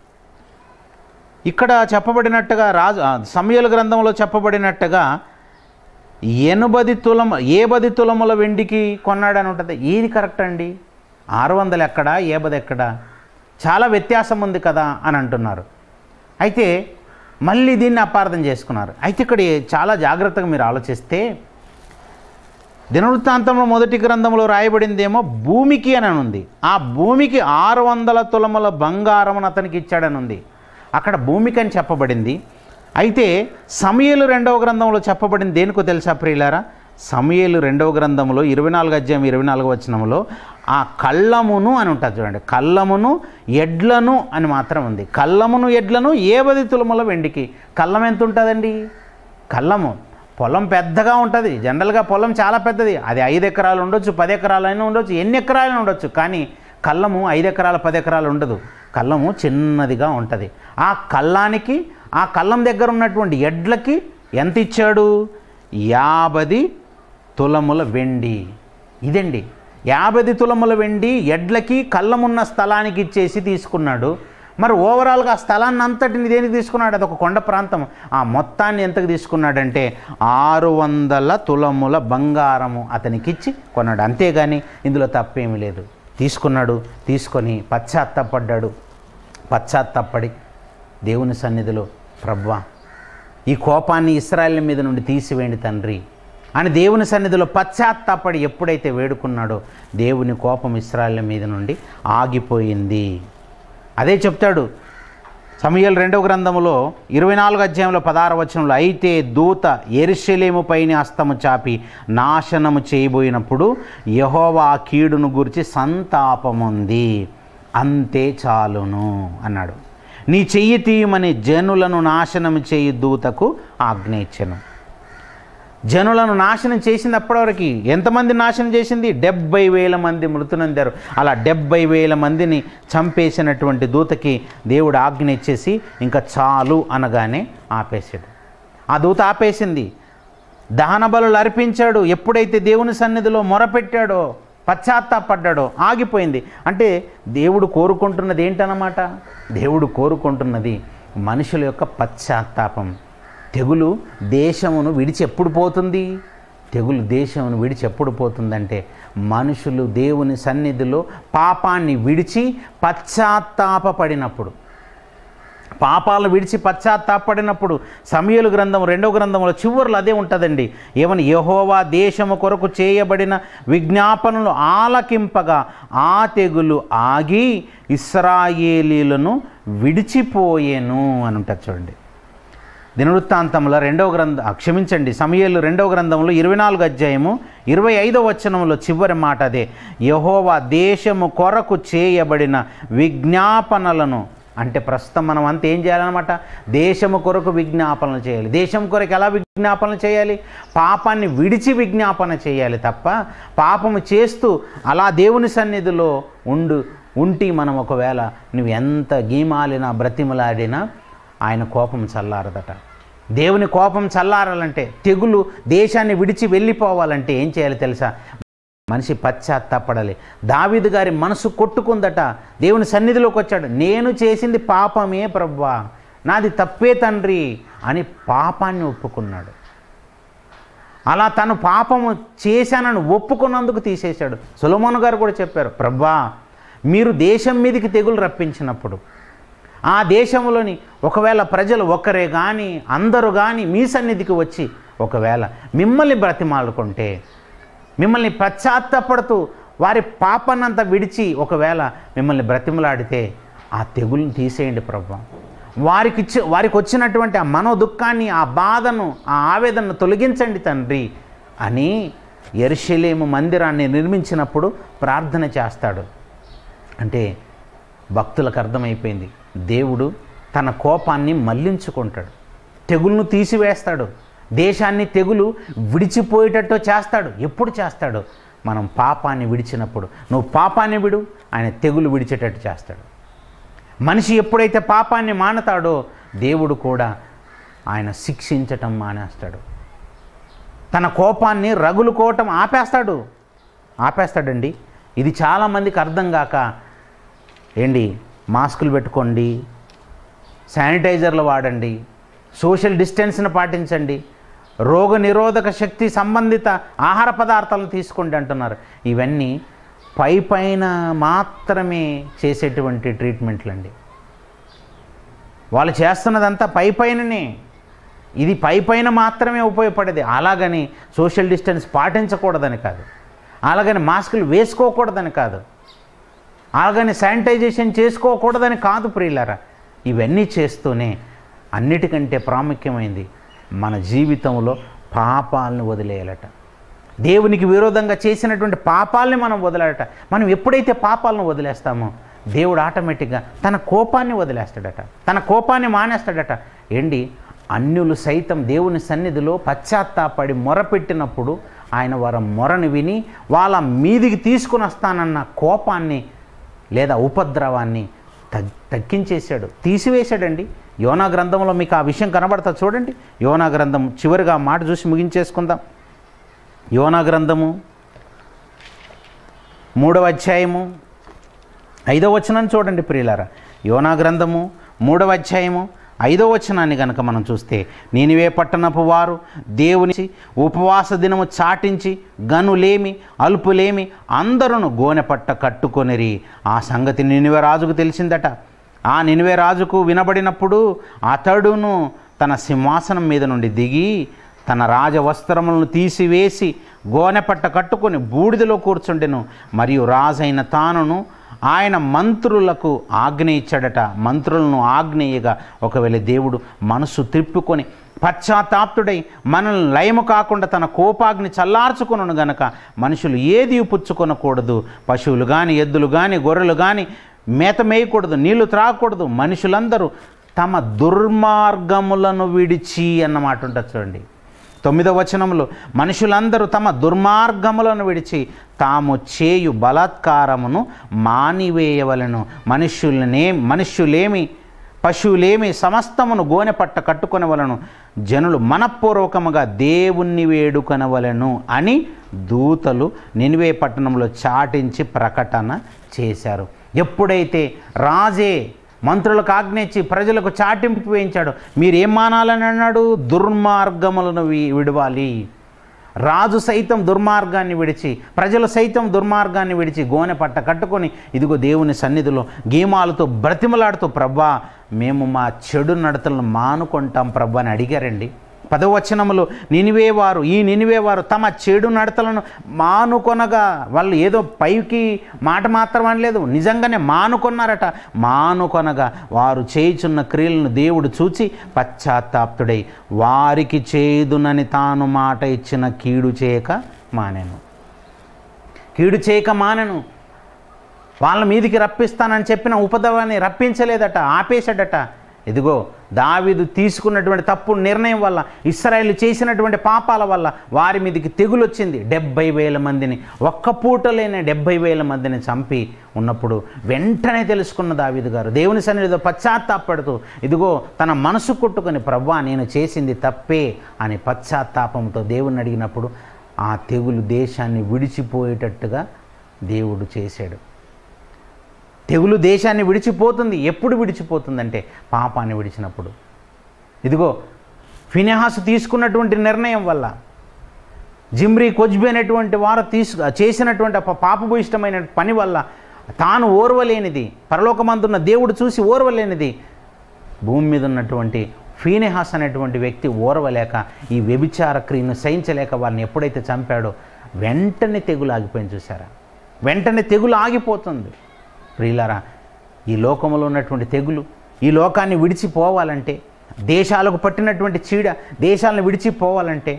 Speaker 1: ఇక్కడ చెప్పబడినట్టుగా రాజు ఆ, సమయల గ్రంథంలో చెప్పబడినట్టుగా ఎనుబది తులమ ఏ బది తులముల వెండికి కొన్నాడని ఉంటుంది ఏది కరెక్ట్ అండి ఆరు వందలు ఎక్కడా ఏ బది ఎక్కడా చాలా వ్యత్యాసం ఉంది కదా అని అంటున్నారు అయితే మళ్ళీ దీన్ని అపార్థం చేసుకున్నారు అయితే ఇక్కడ చాలా జాగ్రత్తగా మీరు ఆలోచిస్తే దినవృత్తాంతంలో మొదటి గ్రంథంలో రాయబడిందేమో భూమికి అని ఉంది ఆ భూమికి ఆరు వందల తులముల బంగారం అతనికి ఇచ్చాడని ఉంది అక్కడ భూమికి అని చెప్పబడింది అయితే సమయలు రెండవ గ్రంథంలో చెప్పబడింది దేనికో తెలుసా ప్రియులారా సమయలు రెండవ గ్రంథంలో ఇరవై నాలుగు అధ్యాయం ఇరవై నాలుగు వచనంలో ఆ కళ్ళమును అని ఉంటుంది చూడండి కళ్ళమును ఎడ్లను అని మాత్రం ఉంది కళ్ళమును ఎడ్లను ఏ పది తులముల వెండికి కళ్ళం ఎంత ఉంటుందండి కళ్ళము పొలం పెద్దగా ఉంటుంది జనరల్గా పొలం చాలా పెద్దది అది ఐదు ఎకరాలు ఉండొచ్చు పది ఎకరాలైనా ఉండొచ్చు ఎన్ని ఎకరాలైనా ఉండొచ్చు కానీ కళ్ళము ఐదు ఎకరాలు పది ఎకరాలు ఉండదు కళ్ళము చిన్నదిగా ఉంటుంది ఆ కళ్ళానికి ఆ కళ్ళం దగ్గర ఉన్నటువంటి ఎడ్లకి ఎంత ఇచ్చాడు యాభది తులముల వెండి ఇదండి యాభై తులముల వెండి ఎడ్లకి కళ్ళమున్న స్థలానికి ఇచ్చేసి తీసుకున్నాడు మరి ఓవరాల్గా ఆ స్థలాన్ని అంతటిని దేనికి తీసుకున్నాడు అది ఒక కొండ ప్రాంతం ఆ మొత్తాన్ని ఎంతకు తీసుకున్నాడంటే ఆరు వందల తులముల బంగారము అతనికి ఇచ్చి కొన్నాడు అంతేగాని ఇందులో తప్పేమీ లేదు తీసుకున్నాడు తీసుకొని పశ్చాత్తాపడ్డాడు పశ్చాత్తాపడి దేవుని సన్నిధిలో ప్రవ్వా ఈ కోపాన్ని ఇస్రాయల్ మీద నుండి తీసివేయండి తండ్రి అని దేవుని సన్నిధిలో పశ్చాత్తాపడి ఎప్పుడైతే వేడుకున్నాడో దేవుని కోపం ఇస్రాయల్ మీద నుండి ఆగిపోయింది అదే చెప్తాడు సమయలు రెండవ గ్రంథములో ఇరవై నాలుగు అధ్యాయంలో పదహారు వచనంలో అయితే దూత ఎరుషలేము పైన హస్తము చాపి నాశనము చేయబోయినప్పుడు యహోవా ఆ కీడును గురించి సంతాపముంది అంతే చాలును అన్నాడు నీ చెయ్యి తీయమని జనులను నాశనం చేయి దూతకు ఆజ్ఞ ఇచ్చెను జనులను నాశనం చేసింది అప్పటివరకు ఎంతమంది నాశనం చేసింది డెబ్బై వేల మంది మృతునందారు అలా డెబ్బై వేల మందిని చంపేసినటువంటి దూతకి దేవుడు ఆజ్ఞ ఇచ్చేసి ఇంకా చాలు అనగానే ఆపేసాడు ఆ దూత ఆపేసింది దహన బలులు అర్పించాడు ఎప్పుడైతే దేవుని సన్నిధిలో మొరపెట్టాడో పశ్చాత్తాపడ్డాడో ఆగిపోయింది అంటే దేవుడు కోరుకుంటున్నది ఏంటన్నమాట దేవుడు కోరుకుంటున్నది మనుషుల యొక్క పశ్చాత్తాపం తెగులు దేశమును విడిచి ఎప్పుడు పోతుంది తెగులు దేశమును విడిచి ఎప్పుడు పోతుందంటే మనుషులు దేవుని సన్నిధిలో పాపాన్ని విడిచి పశ్చాత్తాపడినప్పుడు పాపాలను విడిచి పశ్చాత్తాపడినప్పుడు సమయలు గ్రంథం రెండవ గ్రంథంలో చివరిలో అదే ఉంటుందండి ఏమని యహోవా దేశము కొరకు చేయబడిన విజ్ఞాపనలు ఆలకింపగా ఆ తెగులు ఆగి ఇస్రాయేలీలను విడిచిపోయేను అని ఉంటుంది చూడండి దినవృత్తాంతంలో రెండవ గ్రంథ ఆ, క్షమించండి సమయలు రెండవ గ్రంథంలో ఇరవై నాలుగు అధ్యాయము ఇరవై ఐదవ వచనంలో చివరి మాట అదే యహోవా దేశము కొరకు చేయబడిన విజ్ఞాపనలను అంటే ప్రస్తుతం మనం అంతా ఏం చేయాలన్నమాట దేశము కొరకు విజ్ఞాపనలు చేయాలి దేశం కొరకు ఎలా విజ్ఞాపనలు చేయాలి పాపాన్ని విడిచి విజ్ఞాపన చేయాలి తప్ప పాపము చేస్తూ అలా దేవుని సన్నిధిలో ఉండు ఉంటి మనం ఒకవేళ నువ్వు ఎంత గీమాలినా బ్రతిమలాడినా ఆయన కోపం చల్లారదట దేవుని కోపం చల్లారాలంటే తెగులు దేశాన్ని విడిచి వెళ్ళిపోవాలంటే ఏం చేయాలి తెలుసా మనిషి పశ్చాత్తాపడాలి దావీదు గారి మనసు కొట్టుకుందట దేవుని సన్నిధిలోకి వచ్చాడు నేను చేసింది పాపమే ప్రవ్వా నాది తప్పే తండ్రి అని పాపాన్ని ఒప్పుకున్నాడు అలా తను పాపము చేశానని ఒప్పుకున్నందుకు తీసేశాడు సులమోన్ గారు కూడా చెప్పారు ప్రభా మీరు దేశం మీదకి తెగులు రప్పించినప్పుడు ఆ దేశంలోని ఒకవేళ ప్రజలు ఒక్కరే కానీ అందరూ కానీ మీ సన్నిధికి వచ్చి ఒకవేళ మిమ్మల్ని బ్రతిమాలుకుంటే మిమ్మల్ని పశ్చాత్తపడుతూ వారి పాపనంతా విడిచి ఒకవేళ మిమ్మల్ని బ్రతిమలాడితే ఆ తెగుల్ని తీసేయండి ప్రభా వారికి ఇచ్చి వారికి వచ్చినటువంటి ఆ మనో దుఃఖాన్ని ఆ బాధను ఆ ఆవేదనను తొలగించండి తండ్రి అని ఎరుషలేము మందిరాన్ని నిర్మించినప్పుడు ప్రార్థన చేస్తాడు అంటే భక్తులకు అర్థమైపోయింది దేవుడు తన కోపాన్ని మళ్లించుకుంటాడు తెగులను తీసివేస్తాడు దేశాన్ని తెగులు విడిచిపోయేటట్టు చేస్తాడు ఎప్పుడు చేస్తాడు మనం పాపాన్ని విడిచినప్పుడు నువ్వు పాపాన్ని విడు ఆయన తెగులు విడిచేటట్టు చేస్తాడు మనిషి ఎప్పుడైతే పాపాన్ని మానతాడో దేవుడు కూడా ఆయన శిక్షించటం మానేస్తాడు తన కోపాన్ని రగులుకోవటం ఆపేస్తాడు ఆపేస్తాడండి ఇది చాలామందికి అర్థం కాక ఏంటి మాస్కులు పెట్టుకోండి శానిటైజర్లు వాడండి సోషల్ డిస్టెన్స్ని పాటించండి రోగ నిరోధక శక్తి సంబంధిత ఆహార పదార్థాలను తీసుకోండి అంటున్నారు ఇవన్నీ పై పైన మాత్రమే చేసేటువంటి ట్రీట్మెంట్లు అండి వాళ్ళు చేస్తున్నదంతా పై పైననే ఇది పై పైన మాత్రమే ఉపయోగపడేది అలాగని సోషల్ డిస్టెన్స్ పాటించకూడదని కాదు అలాగని మాస్కులు వేసుకోకూడదని కాదు అలాగని శానిటైజేషన్ చేసుకోకూడదని కాదు ప్రియులారా ఇవన్నీ చేస్తూనే అన్నిటికంటే ప్రాముఖ్యమైంది మన జీవితంలో పాపాలను వదిలేయాలట దేవునికి విరోధంగా చేసినటువంటి పాపాలని మనం వదిలేట మనం ఎప్పుడైతే పాపాలను వదిలేస్తామో దేవుడు ఆటోమేటిక్గా తన కోపాన్ని వదిలేస్తాడట తన కోపాన్ని మానేస్తాడట ఏంటి అన్యులు సైతం దేవుని సన్నిధిలో పశ్చాత్తాపడి మొరపెట్టినప్పుడు ఆయన వారి మొరను విని వాళ్ళ మీదికి తీసుకుని వస్తానన్న కోపాన్ని లేదా ఉపద్రవాన్ని తగ్ తగ్గించేశాడు తీసివేశాడండి యోనా గ్రంథంలో మీకు ఆ విషయం కనబడతా చూడండి యోనా గ్రంథం చివరిగా ఆ మాట చూసి ముగించేసుకుందాం యోనా గ్రంథము మూడవ అధ్యాయము ఐదవ వచనాన్ని చూడండి ప్రియులారా యోనా గ్రంథము మూడవ అధ్యాయము ఐదవ వచనాన్ని కనుక మనం చూస్తే నీనివే పట్టణపు వారు దేవుని ఉపవాస దినము చాటించి గనులేమి అల్పులేమి అందరూ గోనె పట్ట కట్టుకొనిరి ఆ సంగతి నినివే రాజుకు తెలిసిందట ఆ నినివే రాజుకు వినబడినప్పుడు అతడును తన సింహాసనం మీద నుండి దిగి తన రాజవస్త్రములను తీసివేసి గోనెపట్ట కట్టుకొని బూడిదలో కూర్చుండెను మరియు రాజైన తానును ఆయన మంత్రులకు ఆజ్ఞ ఇచ్చాడట మంత్రులను ఆజ్ఞేయగా ఒకవేళ దేవుడు మనసు త్రిప్పుకొని పశ్చాత్తాప్తుడై మనల్ని లయము కాకుండా తన కోపాగ్ని చల్లార్చుకొను గనక మనుషులు ఏది పుచ్చుకొనకూడదు పశువులు కానీ ఎద్దులు కానీ గొర్రెలు కానీ మేత మేయకూడదు నీళ్లు త్రాగకూడదు మనుషులందరూ తమ దుర్మార్గములను విడిచి అన్నమాట ఉంటుంది చూడండి తొమ్మిదవ వచనంలో మనుషులందరూ తమ దుర్మార్గములను విడిచి తాము చేయు బలాత్కారమును మానివేయవలను మనుష్యులనే మనుష్యులేమి పశువులేమి సమస్తమును గోనె పట్ట కట్టుకొనవలను జనులు మనఃపూర్వకముగా దేవుణ్ణి వేడుకొనవలను అని దూతలు నినివే పట్టణంలో చాటించి ప్రకటన చేశారు ఎప్పుడైతే రాజే మంత్రులకు ఆజ్ఞించి ప్రజలకు చాటింపు వేయించాడు మీరు ఏం మానాలని అన్నాడు దుర్మార్గములను వి- విడవాలి రాజు సైతం దుర్మార్గాన్ని విడిచి ప్రజలు సైతం దుర్మార్గాన్ని విడిచి గోనె పట్ట కట్టుకొని ఇదిగో దేవుని సన్నిధిలో గీమాలతో బ్రతిమలాడుతూ ప్రభా మేము మా చెడు నడతలను మానుకుంటాం ప్రభా అని అడిగారండి పదవచనములు నినివేవారు ఈ నినివేవారు తమ చెడు నడతలను మానుకొనగా వాళ్ళు ఏదో పైకి మాట మాత్రం అనలేదు నిజంగానే మానుకొన్నారట మానుకొనగా వారు చేయుచున్న క్రియలను దేవుడు చూచి పశ్చాత్తాప్తుడై వారికి చేదునని తాను మాట ఇచ్చిన కీడు చేయక మానెను కీడు చేయక మానెను వాళ్ళ మీదికి రప్పిస్తానని చెప్పిన ఉపద్రవాన్ని రప్పించలేదట ఆపేశాడట ఇదిగో దావీదు తీసుకున్నటువంటి తప్పు నిర్ణయం వల్ల ఇస్రాయేల్ చేసినటువంటి పాపాల వల్ల వారి మీదకి తెగులు వచ్చింది డెబ్బై వేల మందిని ఒక్క పూటలేనే డెబ్బై వేల మందిని చంపి ఉన్నప్పుడు వెంటనే తెలుసుకున్న దావీదు గారు దేవుని సన్నిధిలో పశ్చాత్తాపడుతూ ఇదిగో తన మనసు కొట్టుకొని ప్రవ్వా నేను చేసింది తప్పే అని పశ్చాత్తాపంతో దేవుని అడిగినప్పుడు ఆ తెగులు దేశాన్ని విడిచిపోయేటట్టుగా దేవుడు చేశాడు తెగులు దేశాన్ని విడిచిపోతుంది ఎప్పుడు విడిచిపోతుందంటే పాపాన్ని విడిచినప్పుడు ఇదిగో ఫినెహాసు తీసుకున్నటువంటి నిర్ణయం వల్ల జిమ్రీ కొజ్బి అనేటువంటి వారు తీసు చేసినటువంటి ఆ పాపభూయిష్టమైన పని వల్ల తాను ఓర్వలేనిది పరలోకమందున్న దేవుడు చూసి ఓర్వలేనిది భూమి మీద ఉన్నటువంటి ఫీనెహాస్ అనేటువంటి వ్యక్తి ఓర్వలేక ఈ వ్యభిచార క్రియను సహించలేక వారిని ఎప్పుడైతే చంపాడో వెంటనే తెగులు ఆగిపోయింది చూసారా వెంటనే తెగులు ఆగిపోతుంది ప్రియులారా ఈ లోకంలో ఉన్నటువంటి తెగులు ఈ లోకాన్ని విడిచిపోవాలంటే దేశాలకు పట్టినటువంటి చీడ దేశాలను విడిచిపోవాలంటే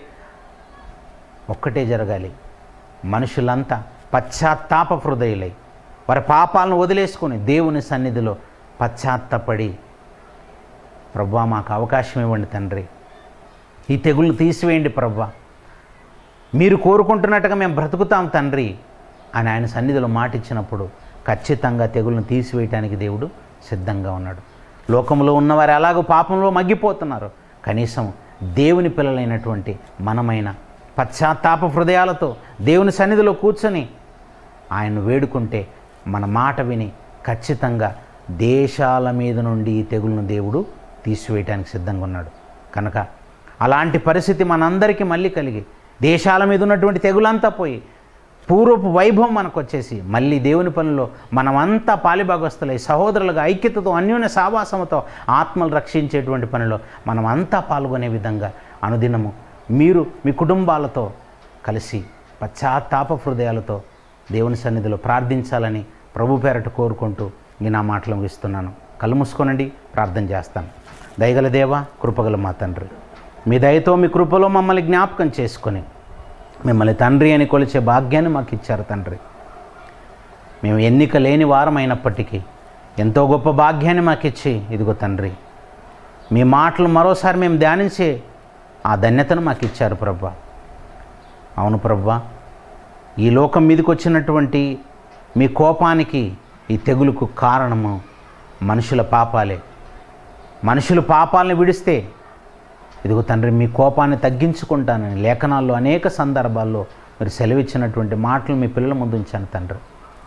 Speaker 1: ఒక్కటే జరగాలి మనుషులంతా పశ్చాత్తాప హృదయులై వారి పాపాలను వదిలేసుకొని దేవుని సన్నిధిలో పశ్చాత్తపడి ప్రవ్వా మాకు అవకాశం ఇవ్వండి తండ్రి ఈ తెగుళ్ళు తీసివేయండి ప్రవ్వా మీరు కోరుకుంటున్నట్టుగా మేము బ్రతుకుతాం తండ్రి అని ఆయన సన్నిధిలో మాట ఇచ్చినప్పుడు ఖచ్చితంగా తెగులను తీసివేయటానికి దేవుడు సిద్ధంగా ఉన్నాడు లోకంలో ఉన్నవారు ఎలాగో పాపంలో మగ్గిపోతున్నారు కనీసం దేవుని పిల్లలైనటువంటి మనమైన పశ్చాత్తాప హృదయాలతో దేవుని సన్నిధిలో కూర్చొని ఆయన వేడుకుంటే మన మాట విని ఖచ్చితంగా దేశాల మీద నుండి ఈ తెగులను దేవుడు తీసివేయటానికి సిద్ధంగా ఉన్నాడు కనుక అలాంటి పరిస్థితి మనందరికీ మళ్ళీ కలిగి దేశాల మీద ఉన్నటువంటి తెగులంతా పోయి పూర్వపు వైభవం మనకు వచ్చేసి మళ్ళీ దేవుని పనిలో మనమంతా పాలిభాగస్తులై సహోదరులుగా ఐక్యతతో అన్యోన్య సావాసంతో ఆత్మలు రక్షించేటువంటి పనిలో మనమంతా పాల్గొనే విధంగా అనుదినము మీరు మీ కుటుంబాలతో కలిసి పశ్చాత్తాప హృదయాలతో దేవుని సన్నిధిలో ప్రార్థించాలని ప్రభు పేరట కోరుకుంటూ ఈ నా మాటలు ముగిస్తున్నాను కళ్ళు మూసుకోనండి ప్రార్థన చేస్తాను దయగల దేవ కృపగల మా తండ్రి మీ దయతో మీ కృపలో మమ్మల్ని జ్ఞాపకం చేసుకొని మిమ్మల్ని తండ్రి అని కొలిచే భాగ్యాన్ని మాకు ఇచ్చారు తండ్రి మేము ఎన్నిక లేని వారం అయినప్పటికీ ఎంతో గొప్ప భాగ్యాన్ని మాకు ఇచ్చి ఇదిగో తండ్రి మీ మాటలు మరోసారి మేము ధ్యానించే ఆ ధన్యతను మాకు ఇచ్చారు ప్రభా అవును ప్రభా ఈ లోకం మీదకి వచ్చినటువంటి మీ కోపానికి ఈ తెగులుకు కారణము మనుషుల పాపాలే మనుషులు పాపాలను విడిస్తే ఇదిగో తండ్రి మీ కోపాన్ని తగ్గించుకుంటానని లేఖనాల్లో అనేక సందర్భాల్లో మీరు సెలవిచ్చినటువంటి మాటలు మీ పిల్లల ముందు ఉంచాను తండ్రి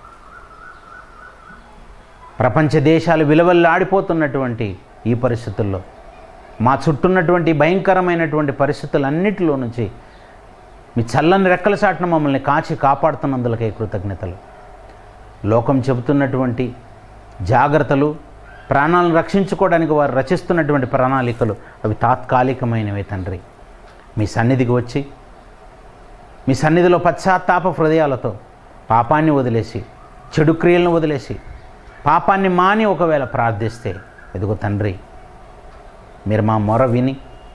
Speaker 1: ప్రపంచ దేశాలు విలువల్లాడిపోతున్నటువంటి ఈ పరిస్థితుల్లో మా చుట్టూన్నటువంటి భయంకరమైనటువంటి పరిస్థితులన్నిటిలో నుంచి మీ చల్లని రెక్కల చాటున మమ్మల్ని కాచి కాపాడుతున్నందులకే కృతజ్ఞతలు లోకం చెబుతున్నటువంటి జాగ్రత్తలు ప్రాణాలను రక్షించుకోవడానికి వారు రచిస్తున్నటువంటి ప్రణాళికలు అవి తాత్కాలికమైనవే తండ్రి మీ సన్నిధికి వచ్చి మీ సన్నిధిలో పశ్చాత్తాప హృదయాలతో పాపాన్ని వదిలేసి చెడు క్రియలను వదిలేసి పాపాన్ని మాని ఒకవేళ ప్రార్థిస్తే ఎదుగు తండ్రి మీరు మా మొర విని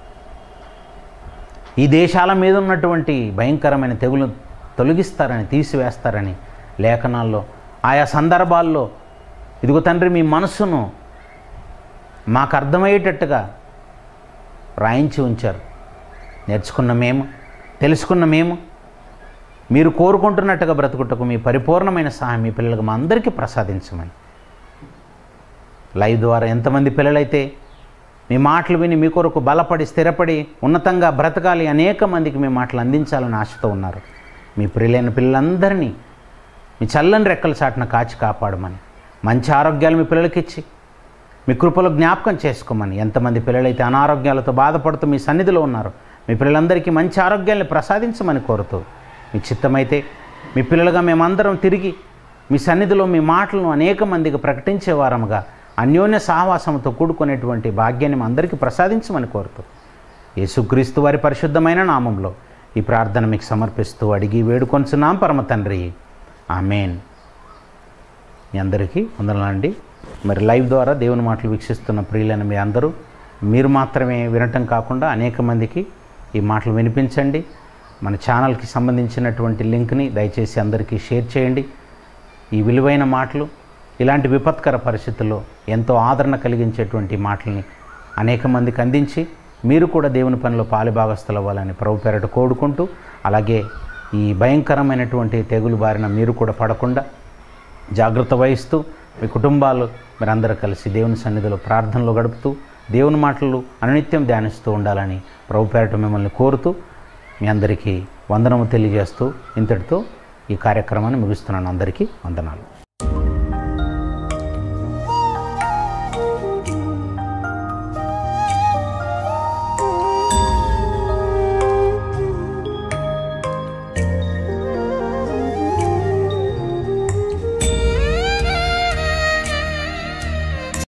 Speaker 1: ఈ దేశాల మీద ఉన్నటువంటి భయంకరమైన తెగులు తొలగిస్తారని తీసివేస్తారని లేఖనాల్లో ఆయా సందర్భాల్లో ఇదిగో తండ్రి మీ మనస్సును మాకు అర్థమయ్యేటట్టుగా రాయించి ఉంచారు నేర్చుకున్న మేము తెలుసుకున్న మేము మీరు కోరుకుంటున్నట్టుగా బ్రతుకుటకు మీ పరిపూర్ణమైన సహాయం మీ పిల్లలకు మా అందరికీ ప్రసాదించమని లైవ్ ద్వారా ఎంతమంది పిల్లలైతే మీ మాటలు విని మీ కొరకు బలపడి స్థిరపడి ఉన్నతంగా బ్రతకాలి అనేక మందికి మీ మాటలు అందించాలని ఆశతో ఉన్నారు మీ ప్రియులైన పిల్లలందరినీ మీ చల్లని రెక్కల చాటున కాచి కాపాడమని మంచి ఆరోగ్యాలు మీ పిల్లలకి ఇచ్చి మీ కృపలో జ్ఞాపకం చేసుకోమని ఎంతమంది పిల్లలైతే అనారోగ్యాలతో బాధపడుతూ మీ సన్నిధిలో ఉన్నారు మీ పిల్లలందరికీ మంచి ఆరోగ్యాన్ని ప్రసాదించమని కోరుతూ మీ చిత్తమైతే మీ పిల్లలుగా మేమందరం తిరిగి మీ సన్నిధిలో మీ మాటలను అనేక మందికి ప్రకటించే వారముగా అన్యోన్య సహవాసంతో కూడుకునేటువంటి భాగ్యాన్ని మా అందరికీ ప్రసాదించమని కోరుతూ యేసుక్రీస్తు వారి పరిశుద్ధమైన నామంలో ఈ ప్రార్థన మీకు సమర్పిస్తూ అడిగి వేడుకొంచున్నాం పరమ తండ్రి ఆమెన్ మీ అందరికీ వందనాలండి మరి లైవ్ ద్వారా దేవుని మాటలు వీక్షిస్తున్న ప్రియులైన మీ అందరూ మీరు మాత్రమే వినటం కాకుండా అనేక మందికి ఈ మాటలు వినిపించండి మన ఛానల్కి సంబంధించినటువంటి లింక్ని దయచేసి అందరికీ షేర్ చేయండి ఈ విలువైన మాటలు ఇలాంటి విపత్కర పరిస్థితుల్లో ఎంతో ఆదరణ కలిగించేటువంటి మాటల్ని అనేక మందికి అందించి మీరు కూడా దేవుని పనిలో పాలుభాగస్తులు అవ్వాలని ప్రభు పేరట కోరుకుంటూ అలాగే ఈ భయంకరమైనటువంటి తెగులు బారిన మీరు కూడా పడకుండా జాగ్రత్త వహిస్తూ మీ కుటుంబాలు మీరందరూ కలిసి దేవుని సన్నిధిలో ప్రార్థనలో గడుపుతూ దేవుని మాటలు అనునిత్యం ధ్యానిస్తూ ఉండాలని ప్రభు పేరట మిమ్మల్ని కోరుతూ మీ అందరికీ వందనము తెలియజేస్తూ ఇంతటితో ఈ కార్యక్రమాన్ని ముగిస్తున్నాను అందరికీ వందనాలు